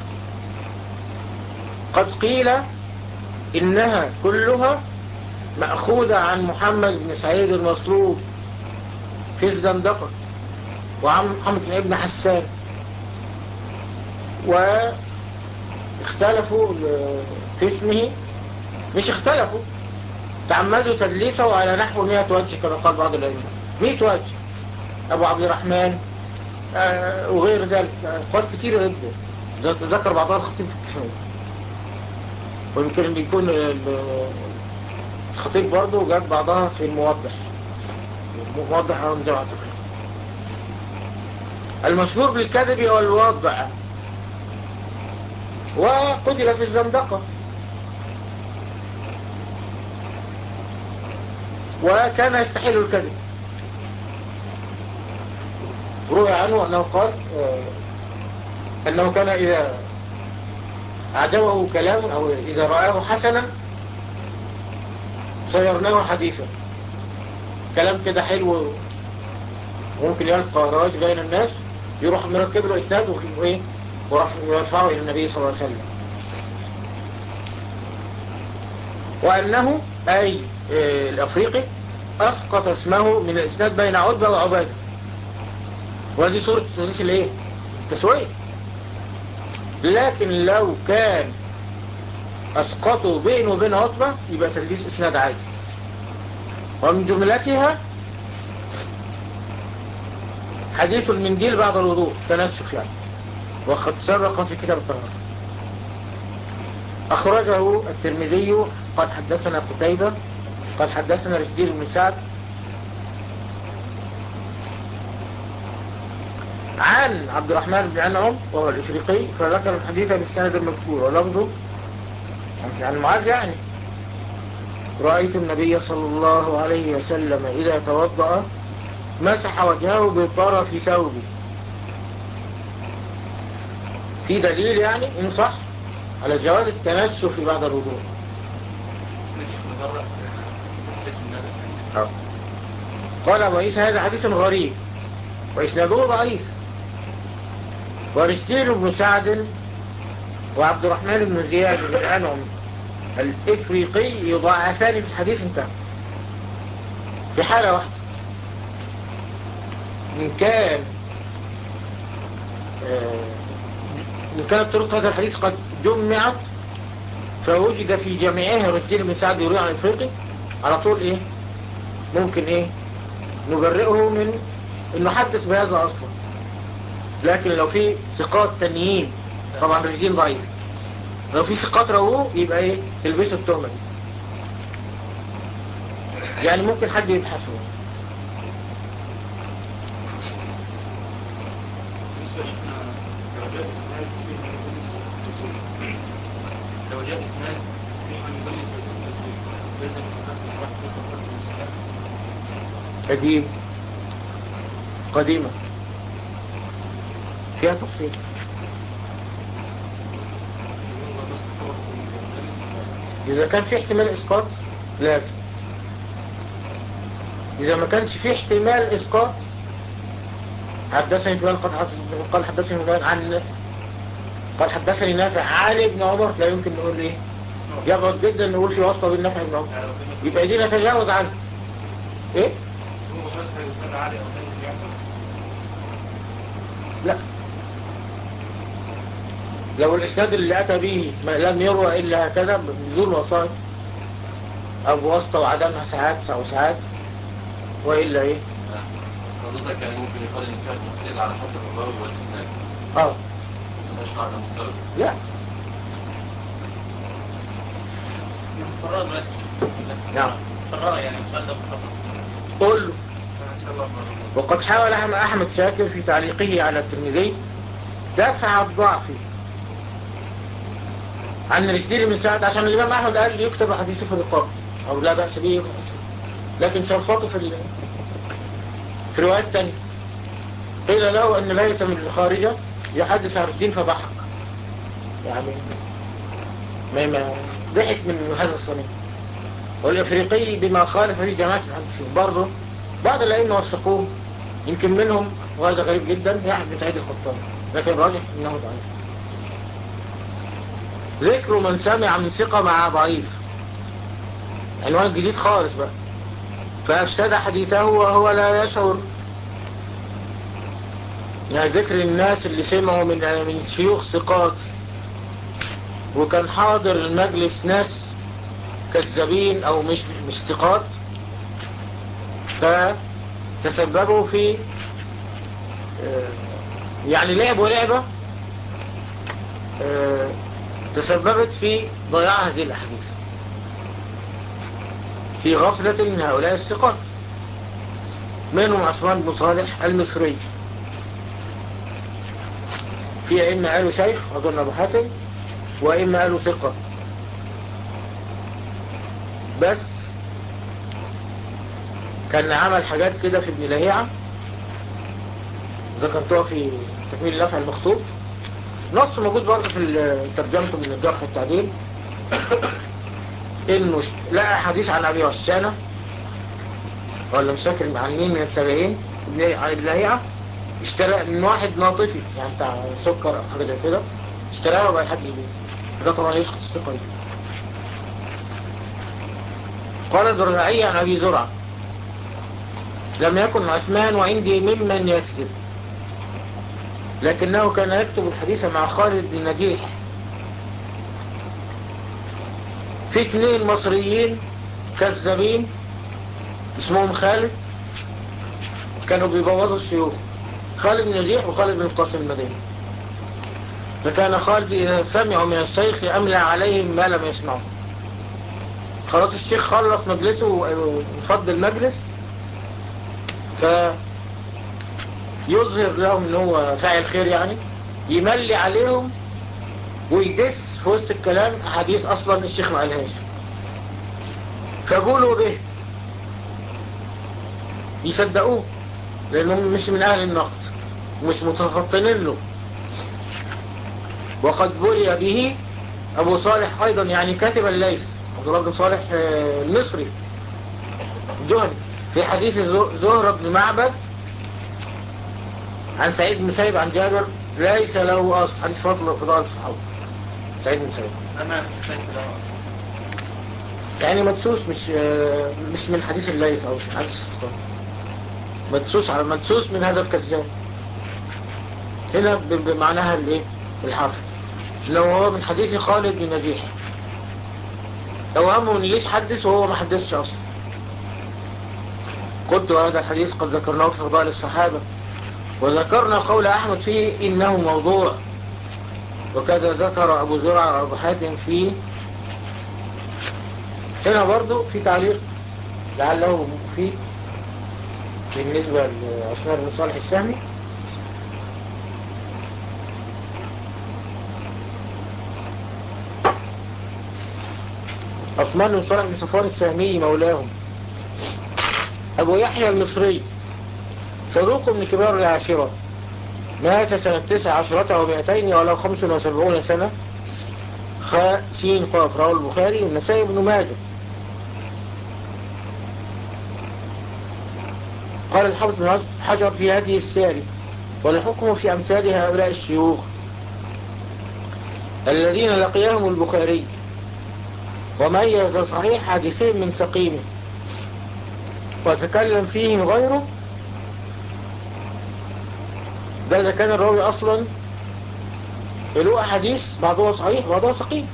قد قيل انها كلها مأخوذة عن محمد بن سعيد المصلوب في الزندقة وعن محمد بن ابن حسان واختلفوا في اسمه مش اختلفوا تعمدوا تدليسه على نحو 100 وجه كما قال بعض العلماء 100 وجه ابو عبد الرحمن آه وغير ذلك اقوال كتير جدا ذكر بعضها الخطيب في الكفاية ويمكن يكون الخطيب برضه جاب بعضها في الموضح موضح عن جماعة الخطيب المشهور بالكذب هو الوضع وقتل في الزندقة وكان يستحيل الكذب روي عنه أنه قال أنه كان إذا أعجبه كلام أو إذا رآه حسنا صيرناه حديثا كلام كده حلو وممكن يلقى رواج بين الناس يروح مركب له اسناد وايه ويرفعه الى النبي صلى الله عليه وسلم وانه اي آه، الافريقي اسقط اسمه من الاسناد بين عتبة وعبادة وهذه صورة تدريس الايه التسوية لكن لو كان اسقطوا بينه وبين عتبة يبقى تدريس اسناد عادي ومن جملتها حديث المنديل بعد الوضوء تنسف يعني وقد سبق في كتاب الطهارة أخرجه الترمذي قال حدثنا قتيبة قال حدثنا رشدين بن سعد عن عبد الرحمن بن أنعم وهو الإفريقي فذكر الحديث بالسند المذكور ولفظه عن معاذ يعني رأيت النبي صلى الله عليه وسلم إذا توضأ مسح وجهه بطرف ثوبه في دليل يعني إن صح على جواز التنسف بعد الوضوء قال أبو عيسى هذا حديث غريب وإسناده ضعيف ورشدين بن سعد وعبد الرحمن بن زياد بن أنعم الإفريقي يضاعفان في الحديث انتهى في حالة واحدة إن كان إن كانت طرق هذا الحديث قد جمعت فوجد في جميعها رشدين بن سعد يروي عن الإفريقي على طول إيه ممكن إيه نبرئه من إنه حدث بهذا أصلا لكن لو في ثقات تانيين طبعا رشدين ضعيف لو في ثقات رووه يبقى ايه تلبسه التهمة دي يعني ممكن حد يبحثه لو جاء اسناد فيه من يدلس التسويق لازم الانسان تصبح في خطوة الاسلام قديم قديمة فيها تفصيل إذا كان في احتمال إسقاط لازم إذا ما كانش في احتمال إسقاط حدثني فلان قد حدث- قال حدثني فلان عن قال حدثني نافع عن ابن عمر لا يمكن نقول ايه يبعد جدا نقول في واسطة بين نافع ابن عمر يعني لو في مثلا يبقى دي نتجاوز عنه ايه هو مثلا الاسناد عالي او نازل يعني لا لو الإسناد اللي أتى به ما لم يروى إلا هكذا بدون وسائط أو بواسطة وعدمها ساعات أو ساعات وإلا إيه حضرتك يعني ممكن يقال ان فيها تفصيل على حسب الراوي والاسناد آه مش قاعده مضطرب لا قرار ما نعم قرار يعني السؤال ده مخطط قل له ان شاء الله مرة. وقد حاول أحمد أحمد شاكر في تعليقه على الترمذي دفع الضعف عن رشدين بن سعد عشان الإمام أحمد قال يكتب حديثه في الرقاب أو لا بأس به لكن شرفته في ال... في روايات تانية قيل له أن ليس من الخارجة يحدث عن رشدين فضحك يعني ما ما ضحك من هذا الصنيع والإفريقي بما خالف في جماعة المحدثين برضه بعض الأئمة وثقوه يمكن منهم وهذا غريب جدا يحيى بن سعيد القطان لكن الراجح انه ضعيف ذكر من سمع من ثقة مع ضعيف عنوان جديد خالص بقى فأفسد حديثه وهو لا يشعر يعني ذكر الناس اللي سمعوا من من شيوخ ثقات وكان حاضر المجلس ناس كذابين او مش مش ثقات فتسببوا في آه، يعني لعب ولعبة آه، تسببت في ضياع هذه الأحاديث في غفلة من هؤلاء الثقات منهم عثمان بن صالح المصري في أئمة قالوا شيخ أظن أبو حاتم وأئمة قالوا ثقة بس كان عمل حاجات كده في ابن لهيعة ذكرتها في تكميل اللفع المخطوط نص موجود برضه في ترجمته من الجرح التعديل انه اشت- لقى حديث عن ابي وسانة ولا مش فاكر عن مين من التابعين ابن عن ابن لهيعة اشترى من واحد ناطفي يعني بتاع سكر او حاجة زي كده اشتراه وبقى يحدث بيه ده طبعا يسقط الثقة دي قال الدرعي عن ابي زرعة لم يكن عثمان وعندي ممن يكذب لكنه كان يكتب الحديث مع خالد بن نجيح في اثنين مصريين كذابين اسمهم خالد كانوا بيبوظوا الشيوخ خالد بن نجيح وخالد بن القاسم المديني فكان خالد إذا سمعوا من الشيخ أملى عليهم ما لم يسمعوا خلاص الشيخ خلص مجلسه وفض المجلس فيظهر لهم ان هو فاعل خير يعني يملي عليهم ويدس في وسط الكلام احاديث اصلا الشيخ ما قالهاش فقولوا به يصدقوه لانهم مش من اهل النقد ومش متفطنين له وقد بلي به ابو صالح ايضا يعني كاتب الليث عبد الله بن صالح المصري الجهني في حديث زهرة بن معبد عن سعيد بن مسيب عن جابر ليس له اصل حديث فضل فضائل الصحابه سعيد بن مسيب أما ليس له أصل يعني مدسوس مش مش من حديث الليث او مش من حديث الصحابه مدسوس على مدسوس من هذا الكذاب هنا بمعناها الايه الحرف لو هو من حديث خالد بن نجيح اوهمه ان ليش حدث وهو ما حدثش اصلا قلت هذا الحديث قد ذكرناه في فضائل الصحابة وذكرنا قول احمد فيه انه موضوع وكذا ذكر ابو زرع وابو حاتم فيه هنا برضو في تعليق لعله مفيد بالنسبة لعثمان بن صالح السهمي عثمان بن صالح بن صفوان السهمي مولاهم أبو يحيى المصري صدوق من كبار العاشرة مات سنة تسع عشرة ومئتين ولا خمس وسبعون سنة خاء سين قاف رواه البخاري والنسائي بن ماجه قال الحافظ بن حجر في هذه الساري والحكم في أمثال هؤلاء الشيوخ الذين لقيهم البخاري وميز صحيح حديثين من سقيمه وتكلم فيهم غيره ده إذا كان الراوي أصلا له أحاديث بعضها صحيح وبعضها سقيم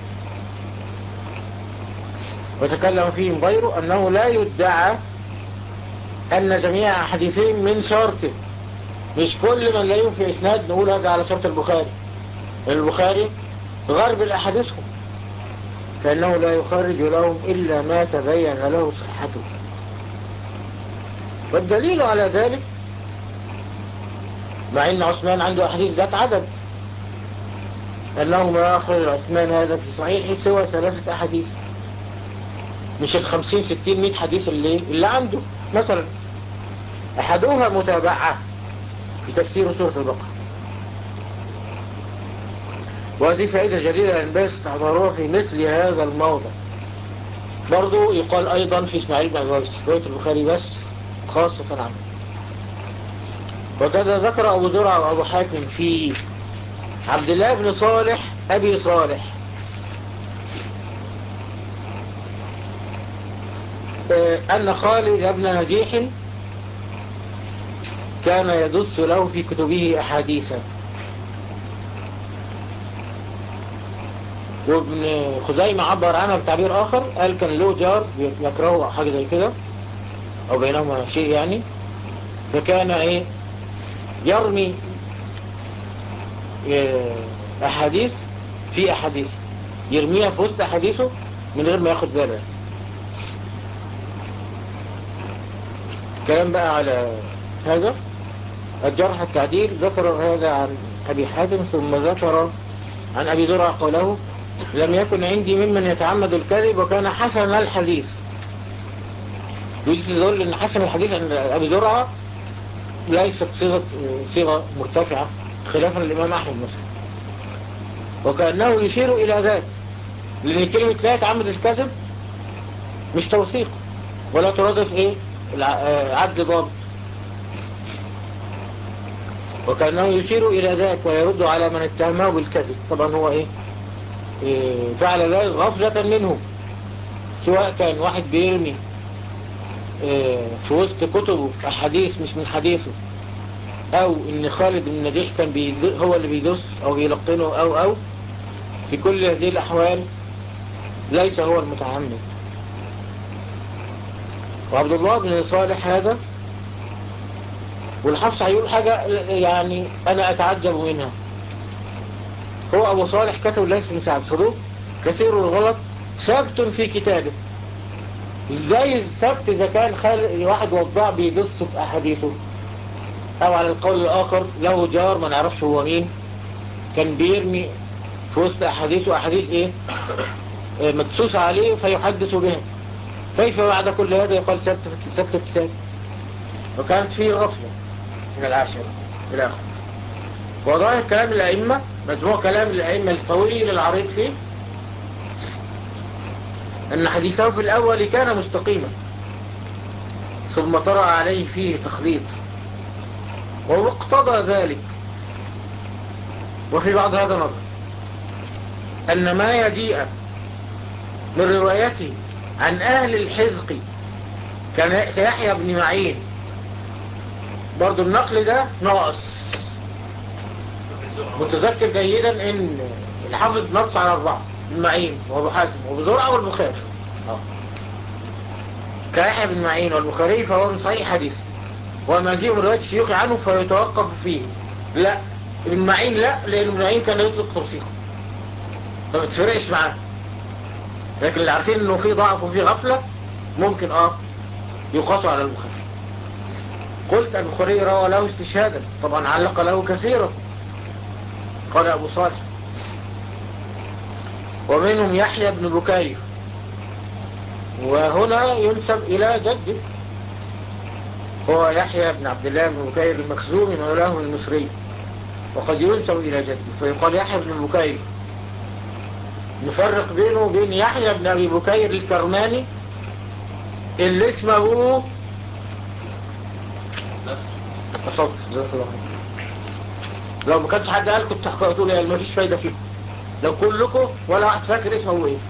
وتكلم فيهم غيره أنه لا يدعى أن جميع حديثين من شرطه مش كل من لا في إسناد نقول هذا على شرط البخاري البخاري غرب الأحاديثهم فإنه لا يخرج لهم إلا ما تبين له صحته والدليل على ذلك مع ان عثمان عنده احاديث ذات عدد انه ما اخرج عثمان هذا في صحيح سوى ثلاثة احاديث مش الخمسين ستين مئة حديث اللي, اللي عنده مثلا احدوها متابعة في تفسير سورة البقرة وهذه فائدة جليلة ينبغي استحضاروها في مثل هذا الموضع برضو يقال ايضا في اسماعيل بن عباس رواية البخاري بس خاصة عنه وكذا ذكر أبو زرع وأبو حاتم في عبد الله بن صالح أبي صالح أن خالد بن نجيح كان يدس له في كتبه أحاديثا وابن خزيمة عبر عنها بتعبير آخر قال كان له جار يكرهه أو حاجة زي كده أو بينهما شيء يعني فكان إيه يرمي أحاديث في أحاديث يرميها في وسط أحاديثه من غير ما ياخد باله كلام بقى على هذا الجرح التعديل ذكر هذا عن أبي حاتم ثم ذكر عن أبي زرع قوله لم يكن عندي ممن يتعمد الكذب وكان حسن الحديث يجي تدل ان حسن الحديث عن ابي زرعه ليست صيغه صيغه مرتفعه خلافا للامام احمد مثلا وكانه يشير الى ذلك لان كلمه لا يتعمد الكذب مش توثيق ولا ترادف ايه عدل ضابط وكأنه يشير إلى ذلك ويرد على من اتهمه بالكذب طبعا هو إيه, إيه فعل ذلك غفلة منه سواء كان واحد بيرمي إيه في وسط كتبه أحاديث مش من حديثه أو إن خالد بن نجيح كان بيد- هو اللي بيدس أو بيلقنه أو أو في كل هذه الأحوال ليس هو المتعمد وعبد الله بن صالح هذا والحفص هيقول حاجة يعني أنا أتعجب منها هو أبو صالح كتب ليس بن سعد صدوق كثير الغلط ثبت في كتابه ازاي الثبت إذا كان خال... واحد وضاع بيدس في أحاديثه أو على القول الآخر له جار ما نعرفش هو مين كان بيرمي في وسط أحاديثه أحاديث إيه آه، مدسوس عليه فيحدث بها كيف بعد كل هذا يقال ثبت في ثبت الكتاب وكانت فيه غفلة من العاشرة إلى آخره وظاهر كلام الأئمة مجموع كلام الأئمة الطويل العريض فيه أن حديثه في الأول كان مستقيما ثم طرأ عليه فيه تخليط ومقتضى ذلك وفي بعض هذا نظر أن ما يجيء من روايته عن أهل الحذق كان كيحيى بن معين برضو النقل ده ناقص متذكر جيدا ان الحافظ نص على اربعة المعين وابو حاتم وابو زرعة والبخاري كيحيى بن معين والبخاري فهو من صحيح حديث وما جيء من رواية الشيوخ عنه فيتوقف فيه لا ابن معين لا لان ابن معين كان يطلق توثيقه ما بتفرقش معاه لكن اللي عارفين انه في ضعف وفي غفلة ممكن اه يقاسوا على البخاري قلت البخاري روى له استشهادا طبعا علق له كثيرا قال ابو صالح ومنهم يحيى بن بكير وهنا ينسب الى جده هو يحيى بن عبد الله بن بكير المخزومي مولاه المصري وقد ينسب الى جده فيقال يحيى بن بكير نفرق بينه وبين يحيى بن أبي بكير الكرماني اللي اسمه أصبت جزاك الله خير. لو ما كانش حد قال كنت تقول لي ما فيش فايدة فيه لو كلكم ولا واحد فاكر اسمه ايه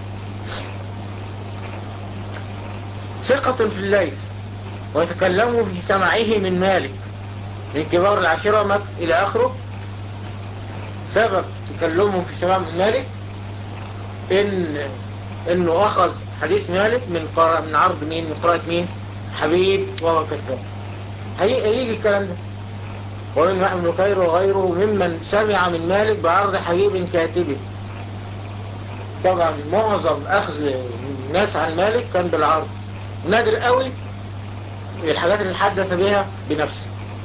ثقة في الليل ويتكلموا في سمعه من مالك من كبار العشرة مك إلى آخره سبب تكلمهم في سماع من مالك ان انه اخذ حديث مالك من قراءة من عرض مين من قراءة مين حبيب وهو كذاب هي- هيجي الكلام ده ومن يحيى بن بكير وغيره ممن سمع من مالك بعرض حبيب كاتبه طبعا معظم اخذ الناس عن مالك كان بالعرض نادر قوي الحاجات اللي حدث بها بنفسه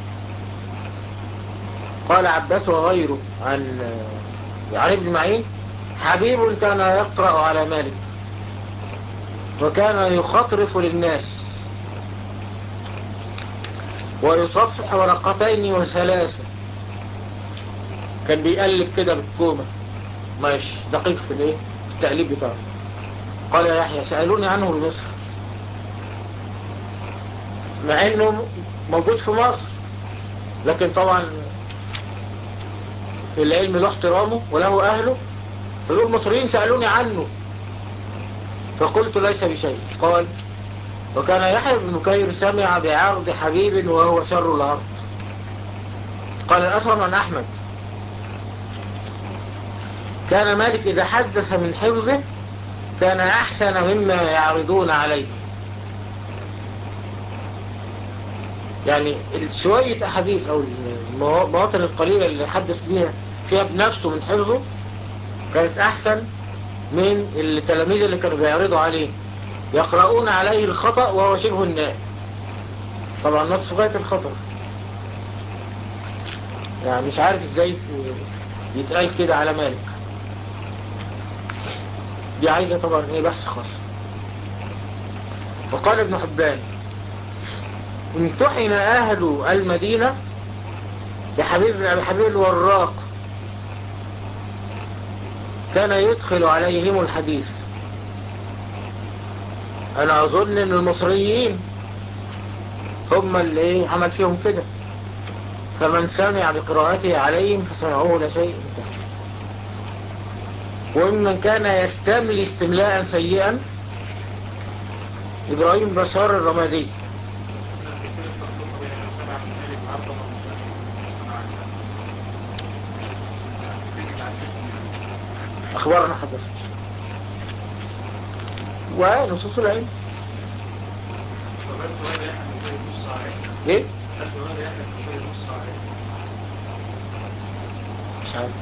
قال عباس وغيره عن عن ابن معين حبيب كان يقرأ على مالك وكان يخطرف للناس ويصفح ورقتين وثلاثة كان بيقلب كده بالكومة مش دقيق في الايه في التقليب بتاعه قال يا يحيى سألوني عنه بمصر مع انه موجود في مصر لكن طبعا العلم له احترامه وله اهله فيقول المصريين سألوني عنه فقلت ليس بشيء قال وكان يحيى بن بكير سمع بعرض حبيب وهو شر العرض قال الأسرم عن أحمد كان مالك إذا حدث من حفظه كان أحسن مما يعرضون عليه يعني شوية أحاديث أو المواطن القليلة اللي حدث بيها فيها بنفسه من حفظه كانت أحسن من التلاميذ اللي كانوا بيعرضوا عليه يقرؤون عليه الخطأ وهو شبه النائم طبعا نصف غاية الخطر يعني مش عارف ازاي يتقال كده على مالك دي عايزة طبعا ايه بحث خاص وقال ابن حبان امتحن اهل المدينة بحبيب بن ابي حبيب الوراق كان يدخل عليهم الحديث انا اظن ان المصريين هم اللي ايه عمل فيهم كده فمن سمع بقراءته عليهم فسمعوه لا شيء انتهى وممن كان يستملي استملاء سيئا إبراهيم بشار الرمادي أخبارنا حدث ونصوص العلم ايه مش عارف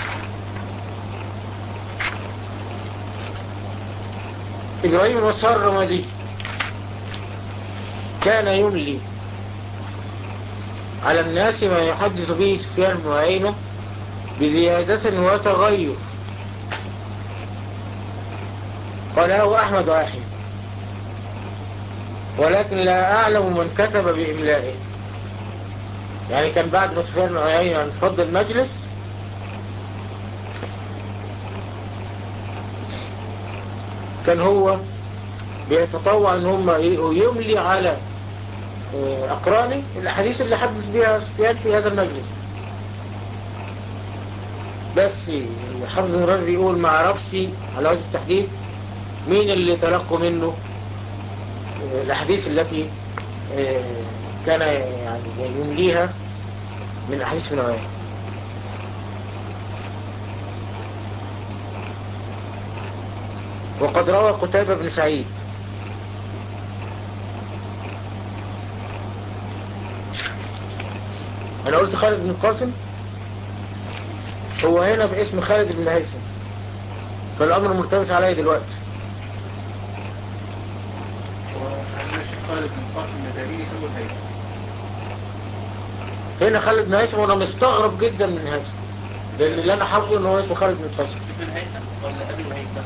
إبراهيم المسار الرمادي كان يملي على الناس ما يحدث به سفيان بن عيينة بزيادة وتغير قاله أحمد واحد ولكن لا أعلم من كتب بإملائه يعني كان بعد ما سفيان بن عيينة انفض المجلس كان هو بيتطوع ان هم يملي على اقراني الاحاديث اللي حدث بها سفيان في هذا المجلس بس حافظ الرجل بيقول ما عرفش على وجه التحديد مين اللي تلقوا منه الاحاديث التي كان يعني يمليها من احاديث من نوعيه وقد روى قتيبة بن سعيد انا قلت خالد بن القاسم هو هنا باسم خالد بن هيثم فالامر ملتبس عليا دلوقتي خالد بن القاسم المدني هو الهيثم هنا خالد بن هيثم وانا مستغرب جدا من هيثم لان اللي انا حافظه ان هو اسمه خالد بن القاسم ابن الهيثم ولا ابي الهيثم؟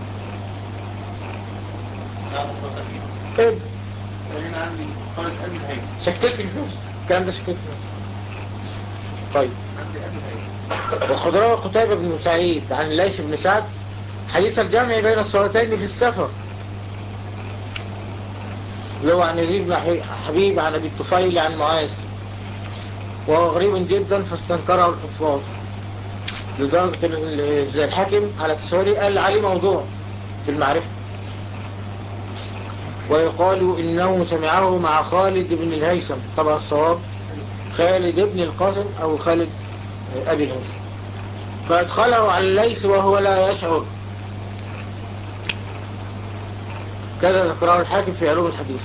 نعم ايه هنا عندي خالد ابي الهيثم شككني في نفسي الكلام ده شككني في نفسي طيب عندي ابي الهيثم وقد روى قتيبة بن سعيد عن ليث بن سعد حديث الجمع بين الصلاتين في السفر اللي هو عن يزيد بن حبيب عن ابي الطفيل عن معاذ وهو غريب جدا فاستنكره الحفاظ لدرجة ان الحاكم على تسويري قال عليه موضوع في المعرفة ويقال انه سمعه مع خالد بن الهيثم طبعا الصواب خالد بن القاسم او خالد ابي الهيثم فادخله على الليث وهو لا يشعر كذا ذكره الحاكم في علوم الحديث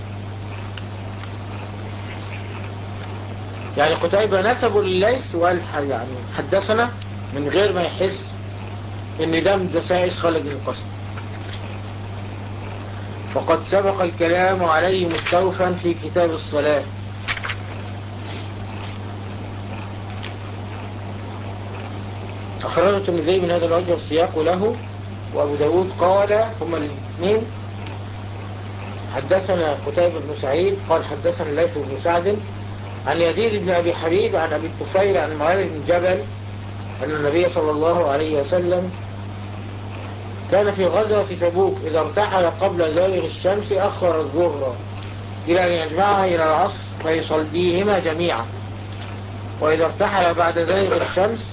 يعني قتيبة نسبه لليث وقال يعني حدثنا من غير ما يحس ان ده من دسائس خالد بن القاسم وقد سبق الكلام عليه مستوفا في كتاب الصلاة أخرجه الترمذي من هذا الوجه والسياق له وأبو داود قال هما الاثنين حدثنا قتيبة بن سعيد قال حدثنا الليث بن سعد عن يزيد بن أبي حبيب عن أبي الطفيل عن معاذ بن جبل أن النبي صلى الله عليه وسلم كان في غزوة تبوك إذا ارتحل قبل زاغ الشمس أخر الظهر إلى أن يجمعها إلى العصر فيصليهما جميعا وإذا ارتحل بعد زاغ الشمس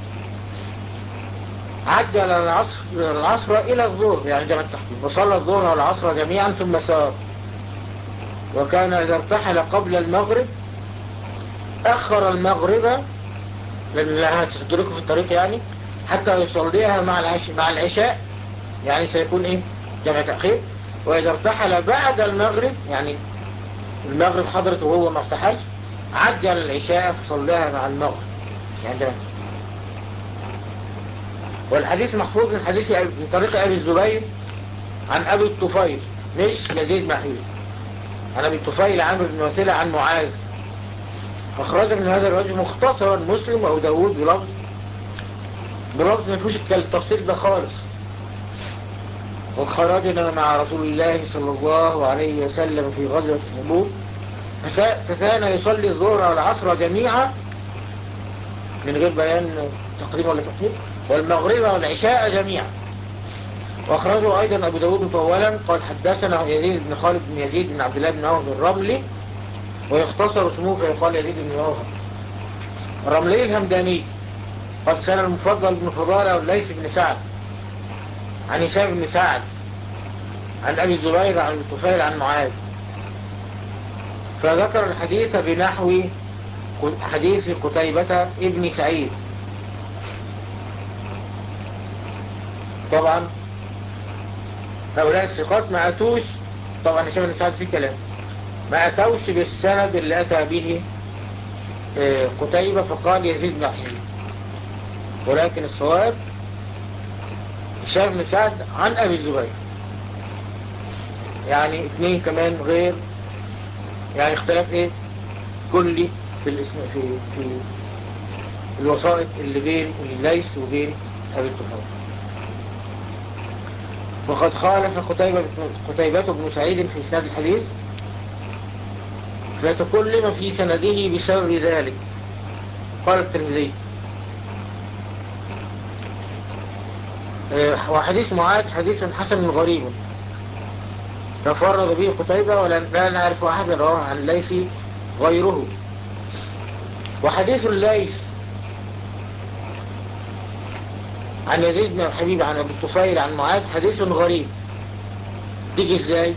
عجل العصر, العصر إلى الظهر يعني جمع التحديد وصلى الظهر والعصر جميعا ثم سار وكان إذا ارتحل قبل المغرب أخر المغرب لأنها ستدركه في الطريق يعني حتى يصليها مع العشاء, مع العشاء يعني سيكون إيه جمع تأخير وإذا ارتحل بعد المغرب يعني المغرب حضرته وهو ما ارتحلش عجل العشاء فصليها مع المغرب يعني جمع والحديث محفوظ من حديث من طريق أبي الزبير عن أبي الطفيل مش يزيد محيط عن أبي الطفيل عامر بن وسيلة عن معاذ أخرج من هذا الوجه مختصرا مسلم أو داود بلفظ بلفظ ما فيهوش التفصيل ده خالص وخرجنا مع رسول الله صلى الله عليه وسلم في غزوة تبوك فكان يصلي الظهر والعصر جميعا من غير بيان تقديم ولا تقديم والمغرب والعشاء جميعا واخرجه ايضا ابو داود مطولا قال حدثنا يزيد بن خالد بن يزيد بن عبد الله بن عوف الرملي ويختصر اسمه فيقال يزيد بن عوف الرملي الهمداني قال سنة المفضل بن فضالة والليث بن سعد عن هشام بن سعد عن أبي الزبير عن الطفيل عن معاذ فذكر الحديث بنحو حديث قتيبة ابن سعيد طبعا هؤلاء الثقات ما أتوش طبعا هشام بن سعد في كلام ما أتوش بالسند اللي أتى به آه، قتيبة فقال يزيد بن حبيب ولكن الصواب هشام بن سعد عن أبي الزبير يعني اثنين كمان غير يعني اختلاف ايه كلي في الاسم في في الوسائط اللي بين الليث وبين ابي الطفيل وقد خالف قتيبة قتيبة بن سعيد في اسناد الحديث فتكلم في سنده بسبب ذلك قال الترمذي آه، وحديث معاذ حديث حسن غريب تفرد به قتيبة ولا لا نعرف أحدا رواه عن الليث غيره وحديث الليث عن يزيد بن الحبيب عن أبي الطفيل عن معاذ حديث غريب تيجي ازاي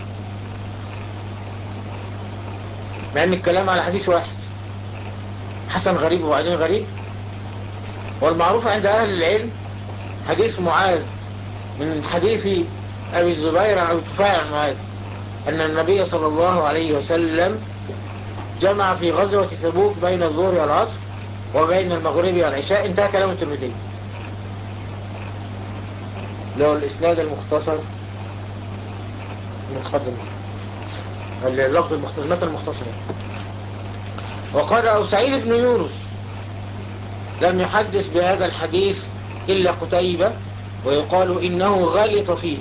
مع ان الكلام على حديث واحد حسن غريب وبعدين غريب والمعروف عند اهل العلم حديث معاذ من حديث أبي الزبير عن الطفيل عن معاذ أن النبي صلى الله عليه وسلم جمع في غزوة تبوك بين الظهر والعصر وبين المغرب والعشاء انتهى كلام الترمذي لو الإسناد المختصر المتقدم اللفظ المختصر المثل المختصر وقال أو سعيد بن يونس لم يحدث بهذا الحديث إلا قتيبة ويقال إنه غلط فيه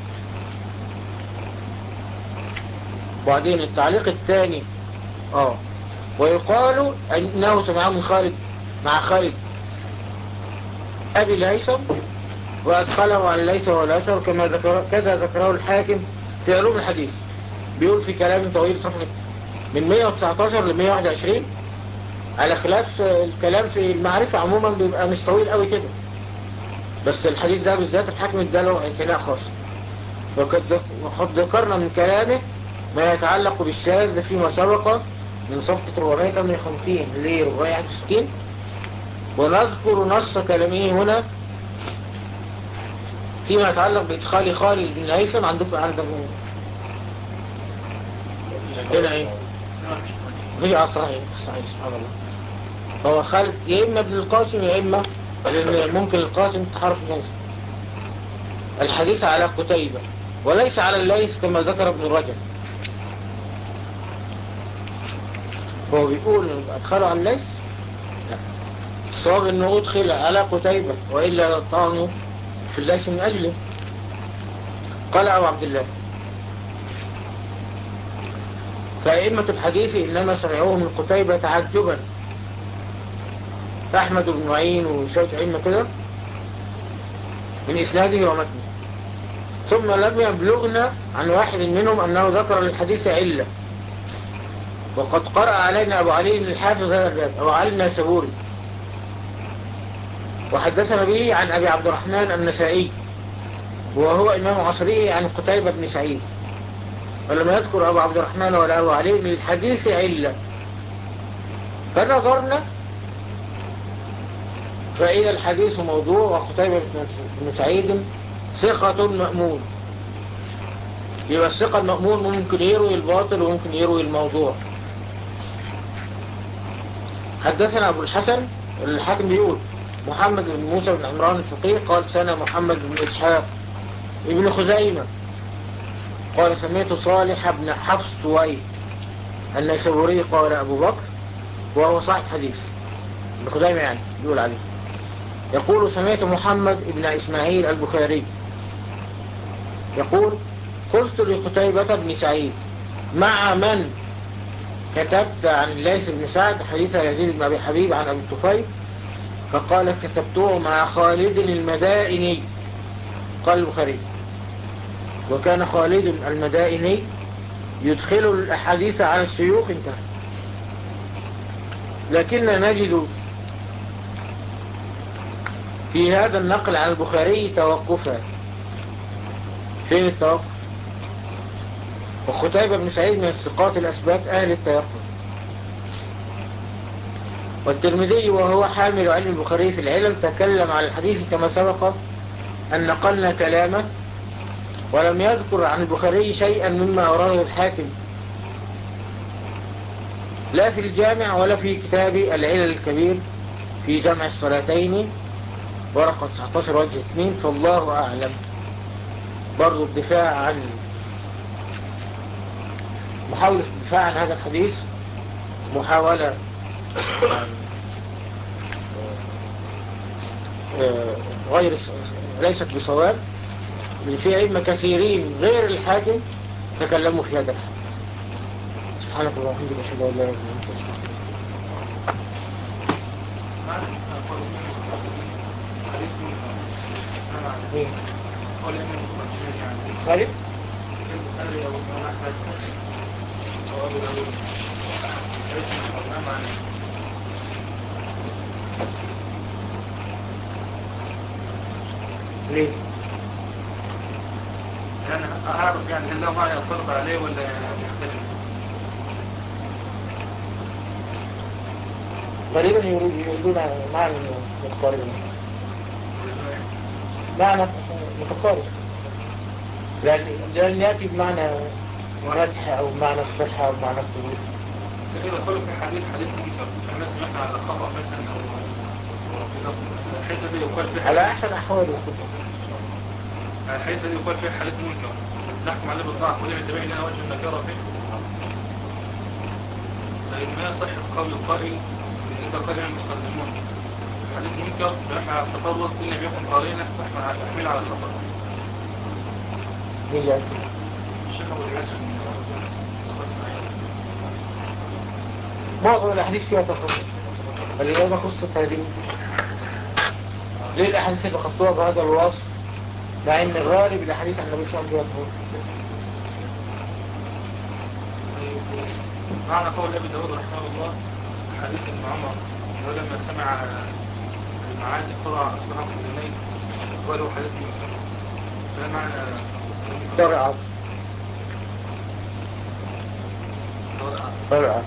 وبعدين التعليق الثاني اه ويقال انه سمعه من خالد مع خالد ابي الهيثم وادخله على الليث والاسر كما ذكر كذا ذكره الحاكم في علوم الحديث بيقول في كلام طويل صفحة من 119 ل 121 على خلاف الكلام في المعرفة عموما بيبقى مش طويل قوي كده بس الحديث ده بالذات الحاكم اداله اعتناء خاص وقد ذكرنا من كلامه ما يتعلق بالشاذ فيما سبق من صفحة 458 ل 461 ونذكر نص كلامه هنا فيما يتعلق بإدخال خالد بن هيثم عندكم عندكم هنا ايه هي اه صحيح صحيح سبحان الله هو خالد يا اما ابن القاسم يا اما لان ممكن القاسم تحرف الناس الحديث على قتيبة وليس على الليث كما ذكر ابن رجب هو بيقول ادخلوا على الليث الصواب انه ادخل على قتيبة وإلا طعنوا في الليث من اجله قال ابو عبد الله فأئمة الحديث إنما سمعوه من قتيبة تعجبا أحمد بن معين وشوية أئمة كده من إسناده ومتنه ثم لم يبلغنا عن واحد منهم أنه ذكر للحديث علة وقد قرأ علينا أبو علي الحافظ هذا الباب أبو علي الناسبوري وحدثنا به عن أبي عبد الرحمن النسائي وهو إمام عصري عن قتيبة بن سعيد ولم يذكر أبو عبد الرحمن ولا أبو علي من الحديث علة فنظرنا فإذا الحديث موضوع وقتيبة بن سعيد ثقة مأمون يبقى الثقة المأمون ممكن يروي الباطل وممكن يروي الموضوع حدثنا أبو الحسن الحاكم بيقول محمد بن موسى بن عمران الفقيه قال سنة محمد بن إسحاق ابن خزيمة قال سميت صالح بن حفص طويل النيسابوري قال أبو بكر وهو صاحب حديث ابن خزيمة يعني يقول عليه يقول سمعت محمد بن إسماعيل البخاري يقول قلت لقتيبة بن سعيد مع من كتبت عن الليث بن سعد حديث يزيد بن أبي حبيب عن أبي الطفيل فقال كتبته مع خالد المدائني قال البخاري وكان خالد المدائني يدخل الأحاديث على الشيوخ انتهى لكننا نجد في هذا النقل عن البخاري توقفا فين التوقف وختيبة بن سعيد من الثقات الأثبات أهل التيقن والترمذي وهو حامل علم البخاري في العلل تكلم على الحديث كما سبق أن نقلنا كلامه ولم يذكر عن البخاري شيئا مما أورده الحاكم لا في الجامع ولا في كتاب العلل الكبير في جمع الصلاتين ورقة 19 وجه 2 فالله أعلم برضو الدفاع عن محاولة الدفاع عن هذا الحديث محاولة آه، غير ليست بصواب في أئمة كثيرين غير الحاكم تكلموا في هذا الحديث سبحانك اللهم وبحمدك اشهد ان لا اله الا انت استغفرك مين؟ خالد؟ ليه؟ يعني أعرف يعني هل له معنى يطلق عليه ولا يختلف غالبا يريدون معنى متقارب معنى متقارب لأن, لأن يأتي بمعنى مدح أو معنى الصحة أو معنى الثبوت كده يقول في حديث حديث منكر الناس سمعنا على خطأ مثلا أو الحته دي يقال فيها على أحسن أحوال الكتب الحته دي يقال فيها حديث منكر نحكم عليه بالضعف ولم يتبين لنا وجه النكارة فيه لأن ما يصح قول القائل إذا قال المستخدمون حديث منكر فنحن على التفرد إن لم يكن قارئنا فنحن نحمل على التفرد مين اللي قال كده؟ الشيخ أبو الحسن معظم الأحاديث فيها تفرد فلماذا قصة هذه ليه الأحاديث اللي خصوها بهذا الوصف مع ان غالب الأحاديث عن النبي صلى الله عليه وسلم فيها تفرد معنى قول أبي داود رحمه الله حديث ابن عمر ولما سمع المعاد قرأ أصبحه في الليل قالوا حديث منكر ده معنى فرع فرع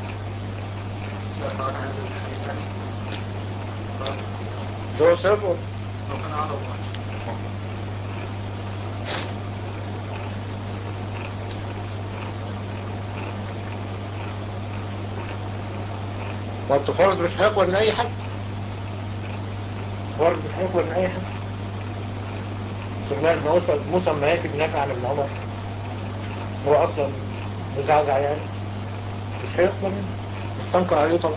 شو سبب لو كان عرب والتفرد مش هيقوى من أي حد التفرد مش هيقوى من أي حد سفيان بن موسى موسى ما يأتي بنافع عن ابن عمر هو أصلا مزعزع يعني مش هيقوى منه مش تنكر عليه طبعا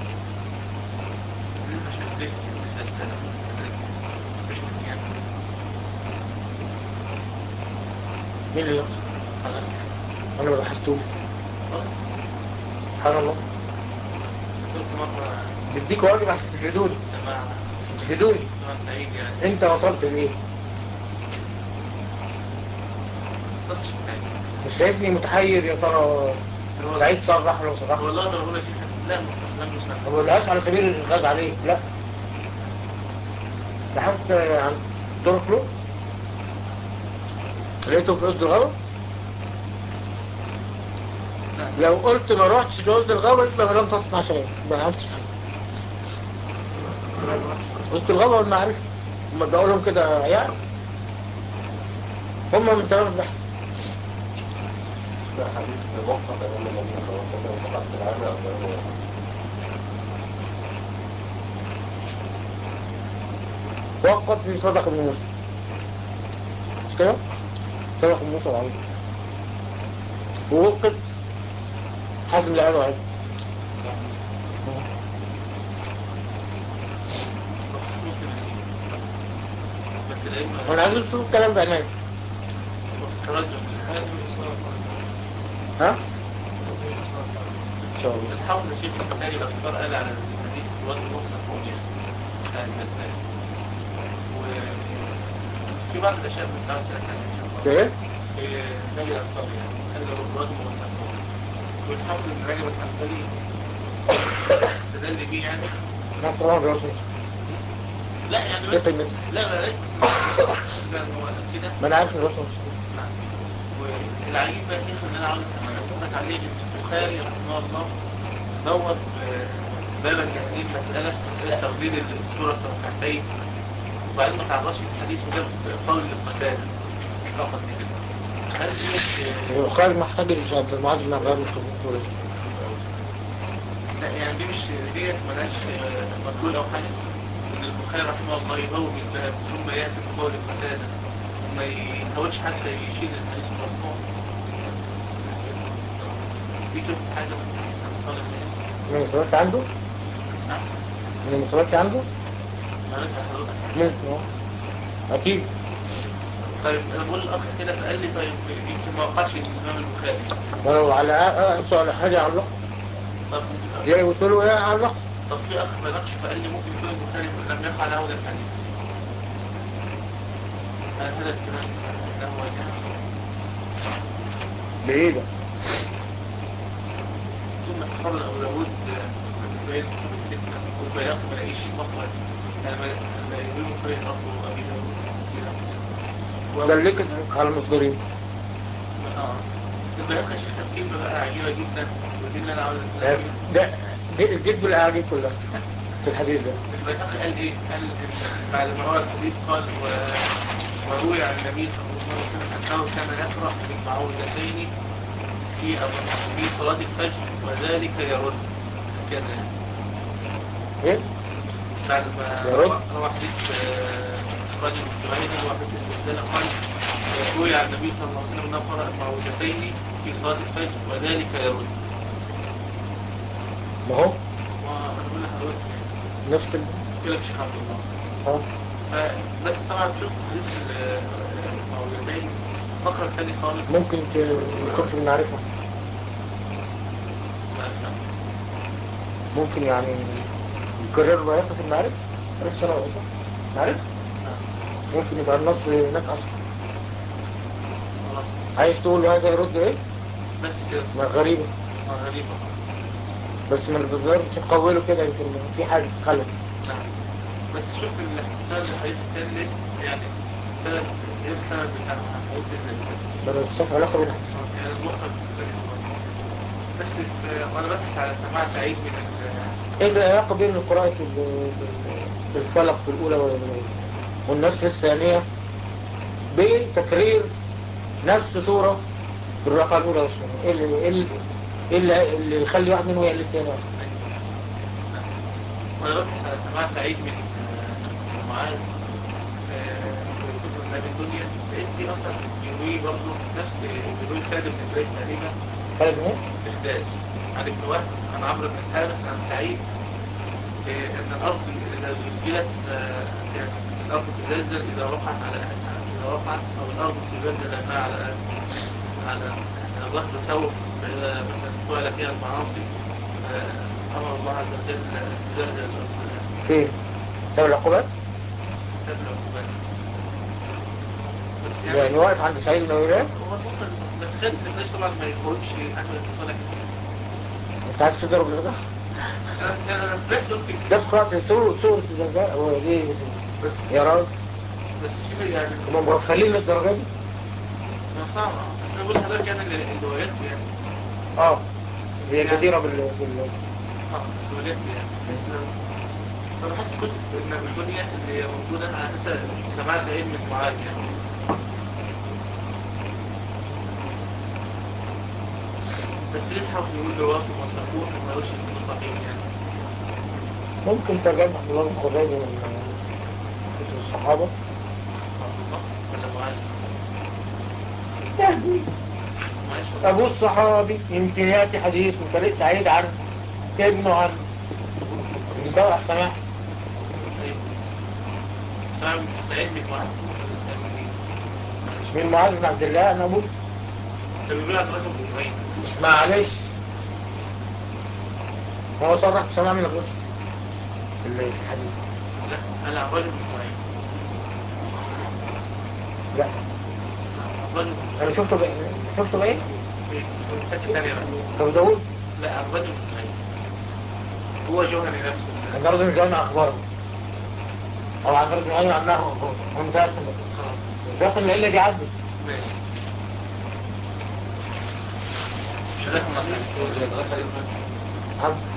مين اللي يقصد؟ أنا ما بحثتوش سبحان الله قلت مرة بديك واجب عشان تفيدوني سماع عشان تفيدوني سماع سعيد يعني انت وصلت لايه تطش مش شايفني متحير يا ترى سعيد صرح ولا ما صرحش والله أقدر أقول لك لا لم نسمع ما بقولهاش على سبيل الغاز عليه لا بحثت عن طرق له لقيته في قصد الغابة لو قلت ما رحتش في قصد الغابة يبقى لم تصنع شيء ما عملتش حاجة قصد الغابة والمعرفة هم ادعوا لهم كده يعني هم من تمام البحث ده حديث موقف أمام النبي صلى الله عليه وسلم فقط في العام أو غيره وقت في صدق بن موسى مش كده؟ صدق بن موسى العظيم ووقت حازم اللي قالوا عليه بس الأئمة وانا عايز تقول الكلام بعناية ترجم هذه ها؟ ان شاء الله الحافظ الشيخ البخاري الأخبار قال على الحديث الواد المرسل فوقيا بتاع الزلزال وفي بعض الأشياء بس عاوز أسألك عنها إن شاء الله ايه؟ في نبي الأخبار يعني قال له الواد المرسل فوقيا والحافظ ابن رجب الحنبلي استدل بيه يعني نفس رواه الرسول لا يعني بس كيف المثل؟ لا لا لا لا هو كده ما انا عارف ان الرسول نعم. والعجيب بقى يا شيخ ان انا عاوز اسالك عليه ان البخاري رحمه الله دور آه، بابا هذه المساله مساله ترديد السوره ركعتين وبعدين ما تعرضش الحديث وجاب قول للقتاده فقط يعني هل دي البخاري محتاج عبد المعاذ بن عبد الله لا يعني دي مش ديت ملهاش آه، مدلول او حاجه ان البخاري رحمه الله يروج الذهب ثم ياتي بقول القتاده وما يحاولش حتى يشيل الحديث المرفوع دي كانت حاجه من صالح من المسلمات عنده نعم من المسلمات عنده ما لسه حضرتك ممكن اه اكيد طيب انا بقول الاخ كده فقال لي طيب يمكن ما وقعش الامام البخاري ولو على أقصى على حاجة علق طب يا وصلوا ايه علق طب في اخ ما نقش فقال لي ممكن يكون البخاري لم يقع له هذا الحديث هل هذا الكلام له وجه بايه ده ثم حصل ابو داوود بين الستة والبياق ما لاقيش مخرج انا ما ما يقولوا فين اصله ابي داوود كده دلكت على المصدرين اه البياق يا شيخ كلمة بقى عجيبة جدا ودي اللي انا عاوز اسالها ده دي الجد بالاعاجيب كلها في الحديث ده البيهقي قال ايه؟ قال إن بعد ما روى الحديث قال و... وروي عن النبي صلى الله عليه وسلم انه كان يقرا بالمعوذتين في أب- في صلاه الفجر وذلك يرد كده يعني. ايه بعد ما يرد؟ روى روى حديث آه، رجل جريج روى حديث الزلزال قال روي عن النبي صلى الله عليه وسلم انه قرا المعوذتين في صلاه الفجر وذلك يرد ما هو وانا بقول لحضرتك يعني نفس ال... يقول لك شيخ عبد الله اه بس طبعا شوف حديث المولدين مخرج تاني خالص ممكن ت- كنت بنعرفها ممكن يعني يكرر رواياته في المعرفة عرفت انا وإيش معرفة ممكن يبقى النص هناك اصلا خلاص عايز تقول له هذا يرد ايه بس كده ما غريبة آه، غريبة بس ما تقدرش تقوله كده يمكن في حاجة خلل نعم بس شوف الاحتساب الحديث الثاني يعني ثلاث ايه السند بتاع حديث ال- ما نفسك علاقة بين الحديثين يعني المخرج الثاني خالص. بس في- وانا ببحث على سماع سعيد من ال- ايه العلاقة بين قراءة ال- ال- الفلق في الأولى وال- والنصف الثانية بتكرير نفس صورة في الرقعة الأولى والثانية ايه اللي, إيه اللي, إيه اللي, اللي يخلي واحد منهم يقلب التاني أصلا وانا ببحث على سماع سعيد من آه، معاذ آه، في كتب النبي الدنيا لقيت في اثر يروي برضه نفس يروي خالد بن زيد تقريبا خالد ايه؟ إحداث عن ابن وهب عن عمرو بن الحارث عن سعيد إيه، أن الأرض إذا زلزلت آه، يعني الأرض تزلزل إذا وقعت على أهلها إذا وقعت أو الأرض تزلزل ما على على يعني الرهب سوف فإذا مثلا فعل فيها المعاصي آه، أمر الله عز وجل أن تزلزل الأرض فين؟ سبب العقوبات؟ تبلغ العقوبات. بس يعني واقف عند سعيد بن أبي هو ممكن بس خالد بن زيد طبعا ما يخرجش أحمد بن صالح انت عايز تضرب كده؟ أنا أنا فرحت قلت ده في قراءة سورة سورة الزلزال هو ليه بس يا راجل بس شوف يعني هم مغفلين للدرجة دي؟ ما صعب بس انا بقول لحضرتك يعني ال- الروايات يعني اه هي جديرة بال, بال... اه الروايات يعني فانا بحس كتب ان الدنيا اللي هي موجوده على اساس سماع سعيد من معاذ يعني بس ليه تحاول يقول رواه وصفوه وما يقولش انه صحيح يعني ممكن ترجمة عبد الله بن خبيب من كتب الصحابة عبد الله ولا معاذ يعني معاذ ولا- أبو الصحابي يمكن يأتي حديث من طريق سعيد عن ابنه عن من دور على السماع ايوه سعيد سعيد من معاذ ولا سعيد من مين؟ معلش. من معاذ بن عبد الله أنا أبوه ده بيقول عن رقم اسماعيل معلش هو صرح بسماع من الرسل في الحديث لا انا عن رجل اسماعيل لا عن رجل أنا شفته بإيه شفته بإيه؟ في حته ثانيه بقى أبو داوود لا عن رجل اسماعيل هو جوهري نفسه عند رجل جوهري أخباره أو عند رجل جوهري أنه هو متأكد خلاص متأكد من العلة دي عدت ماشي جزاكم الله خير عدت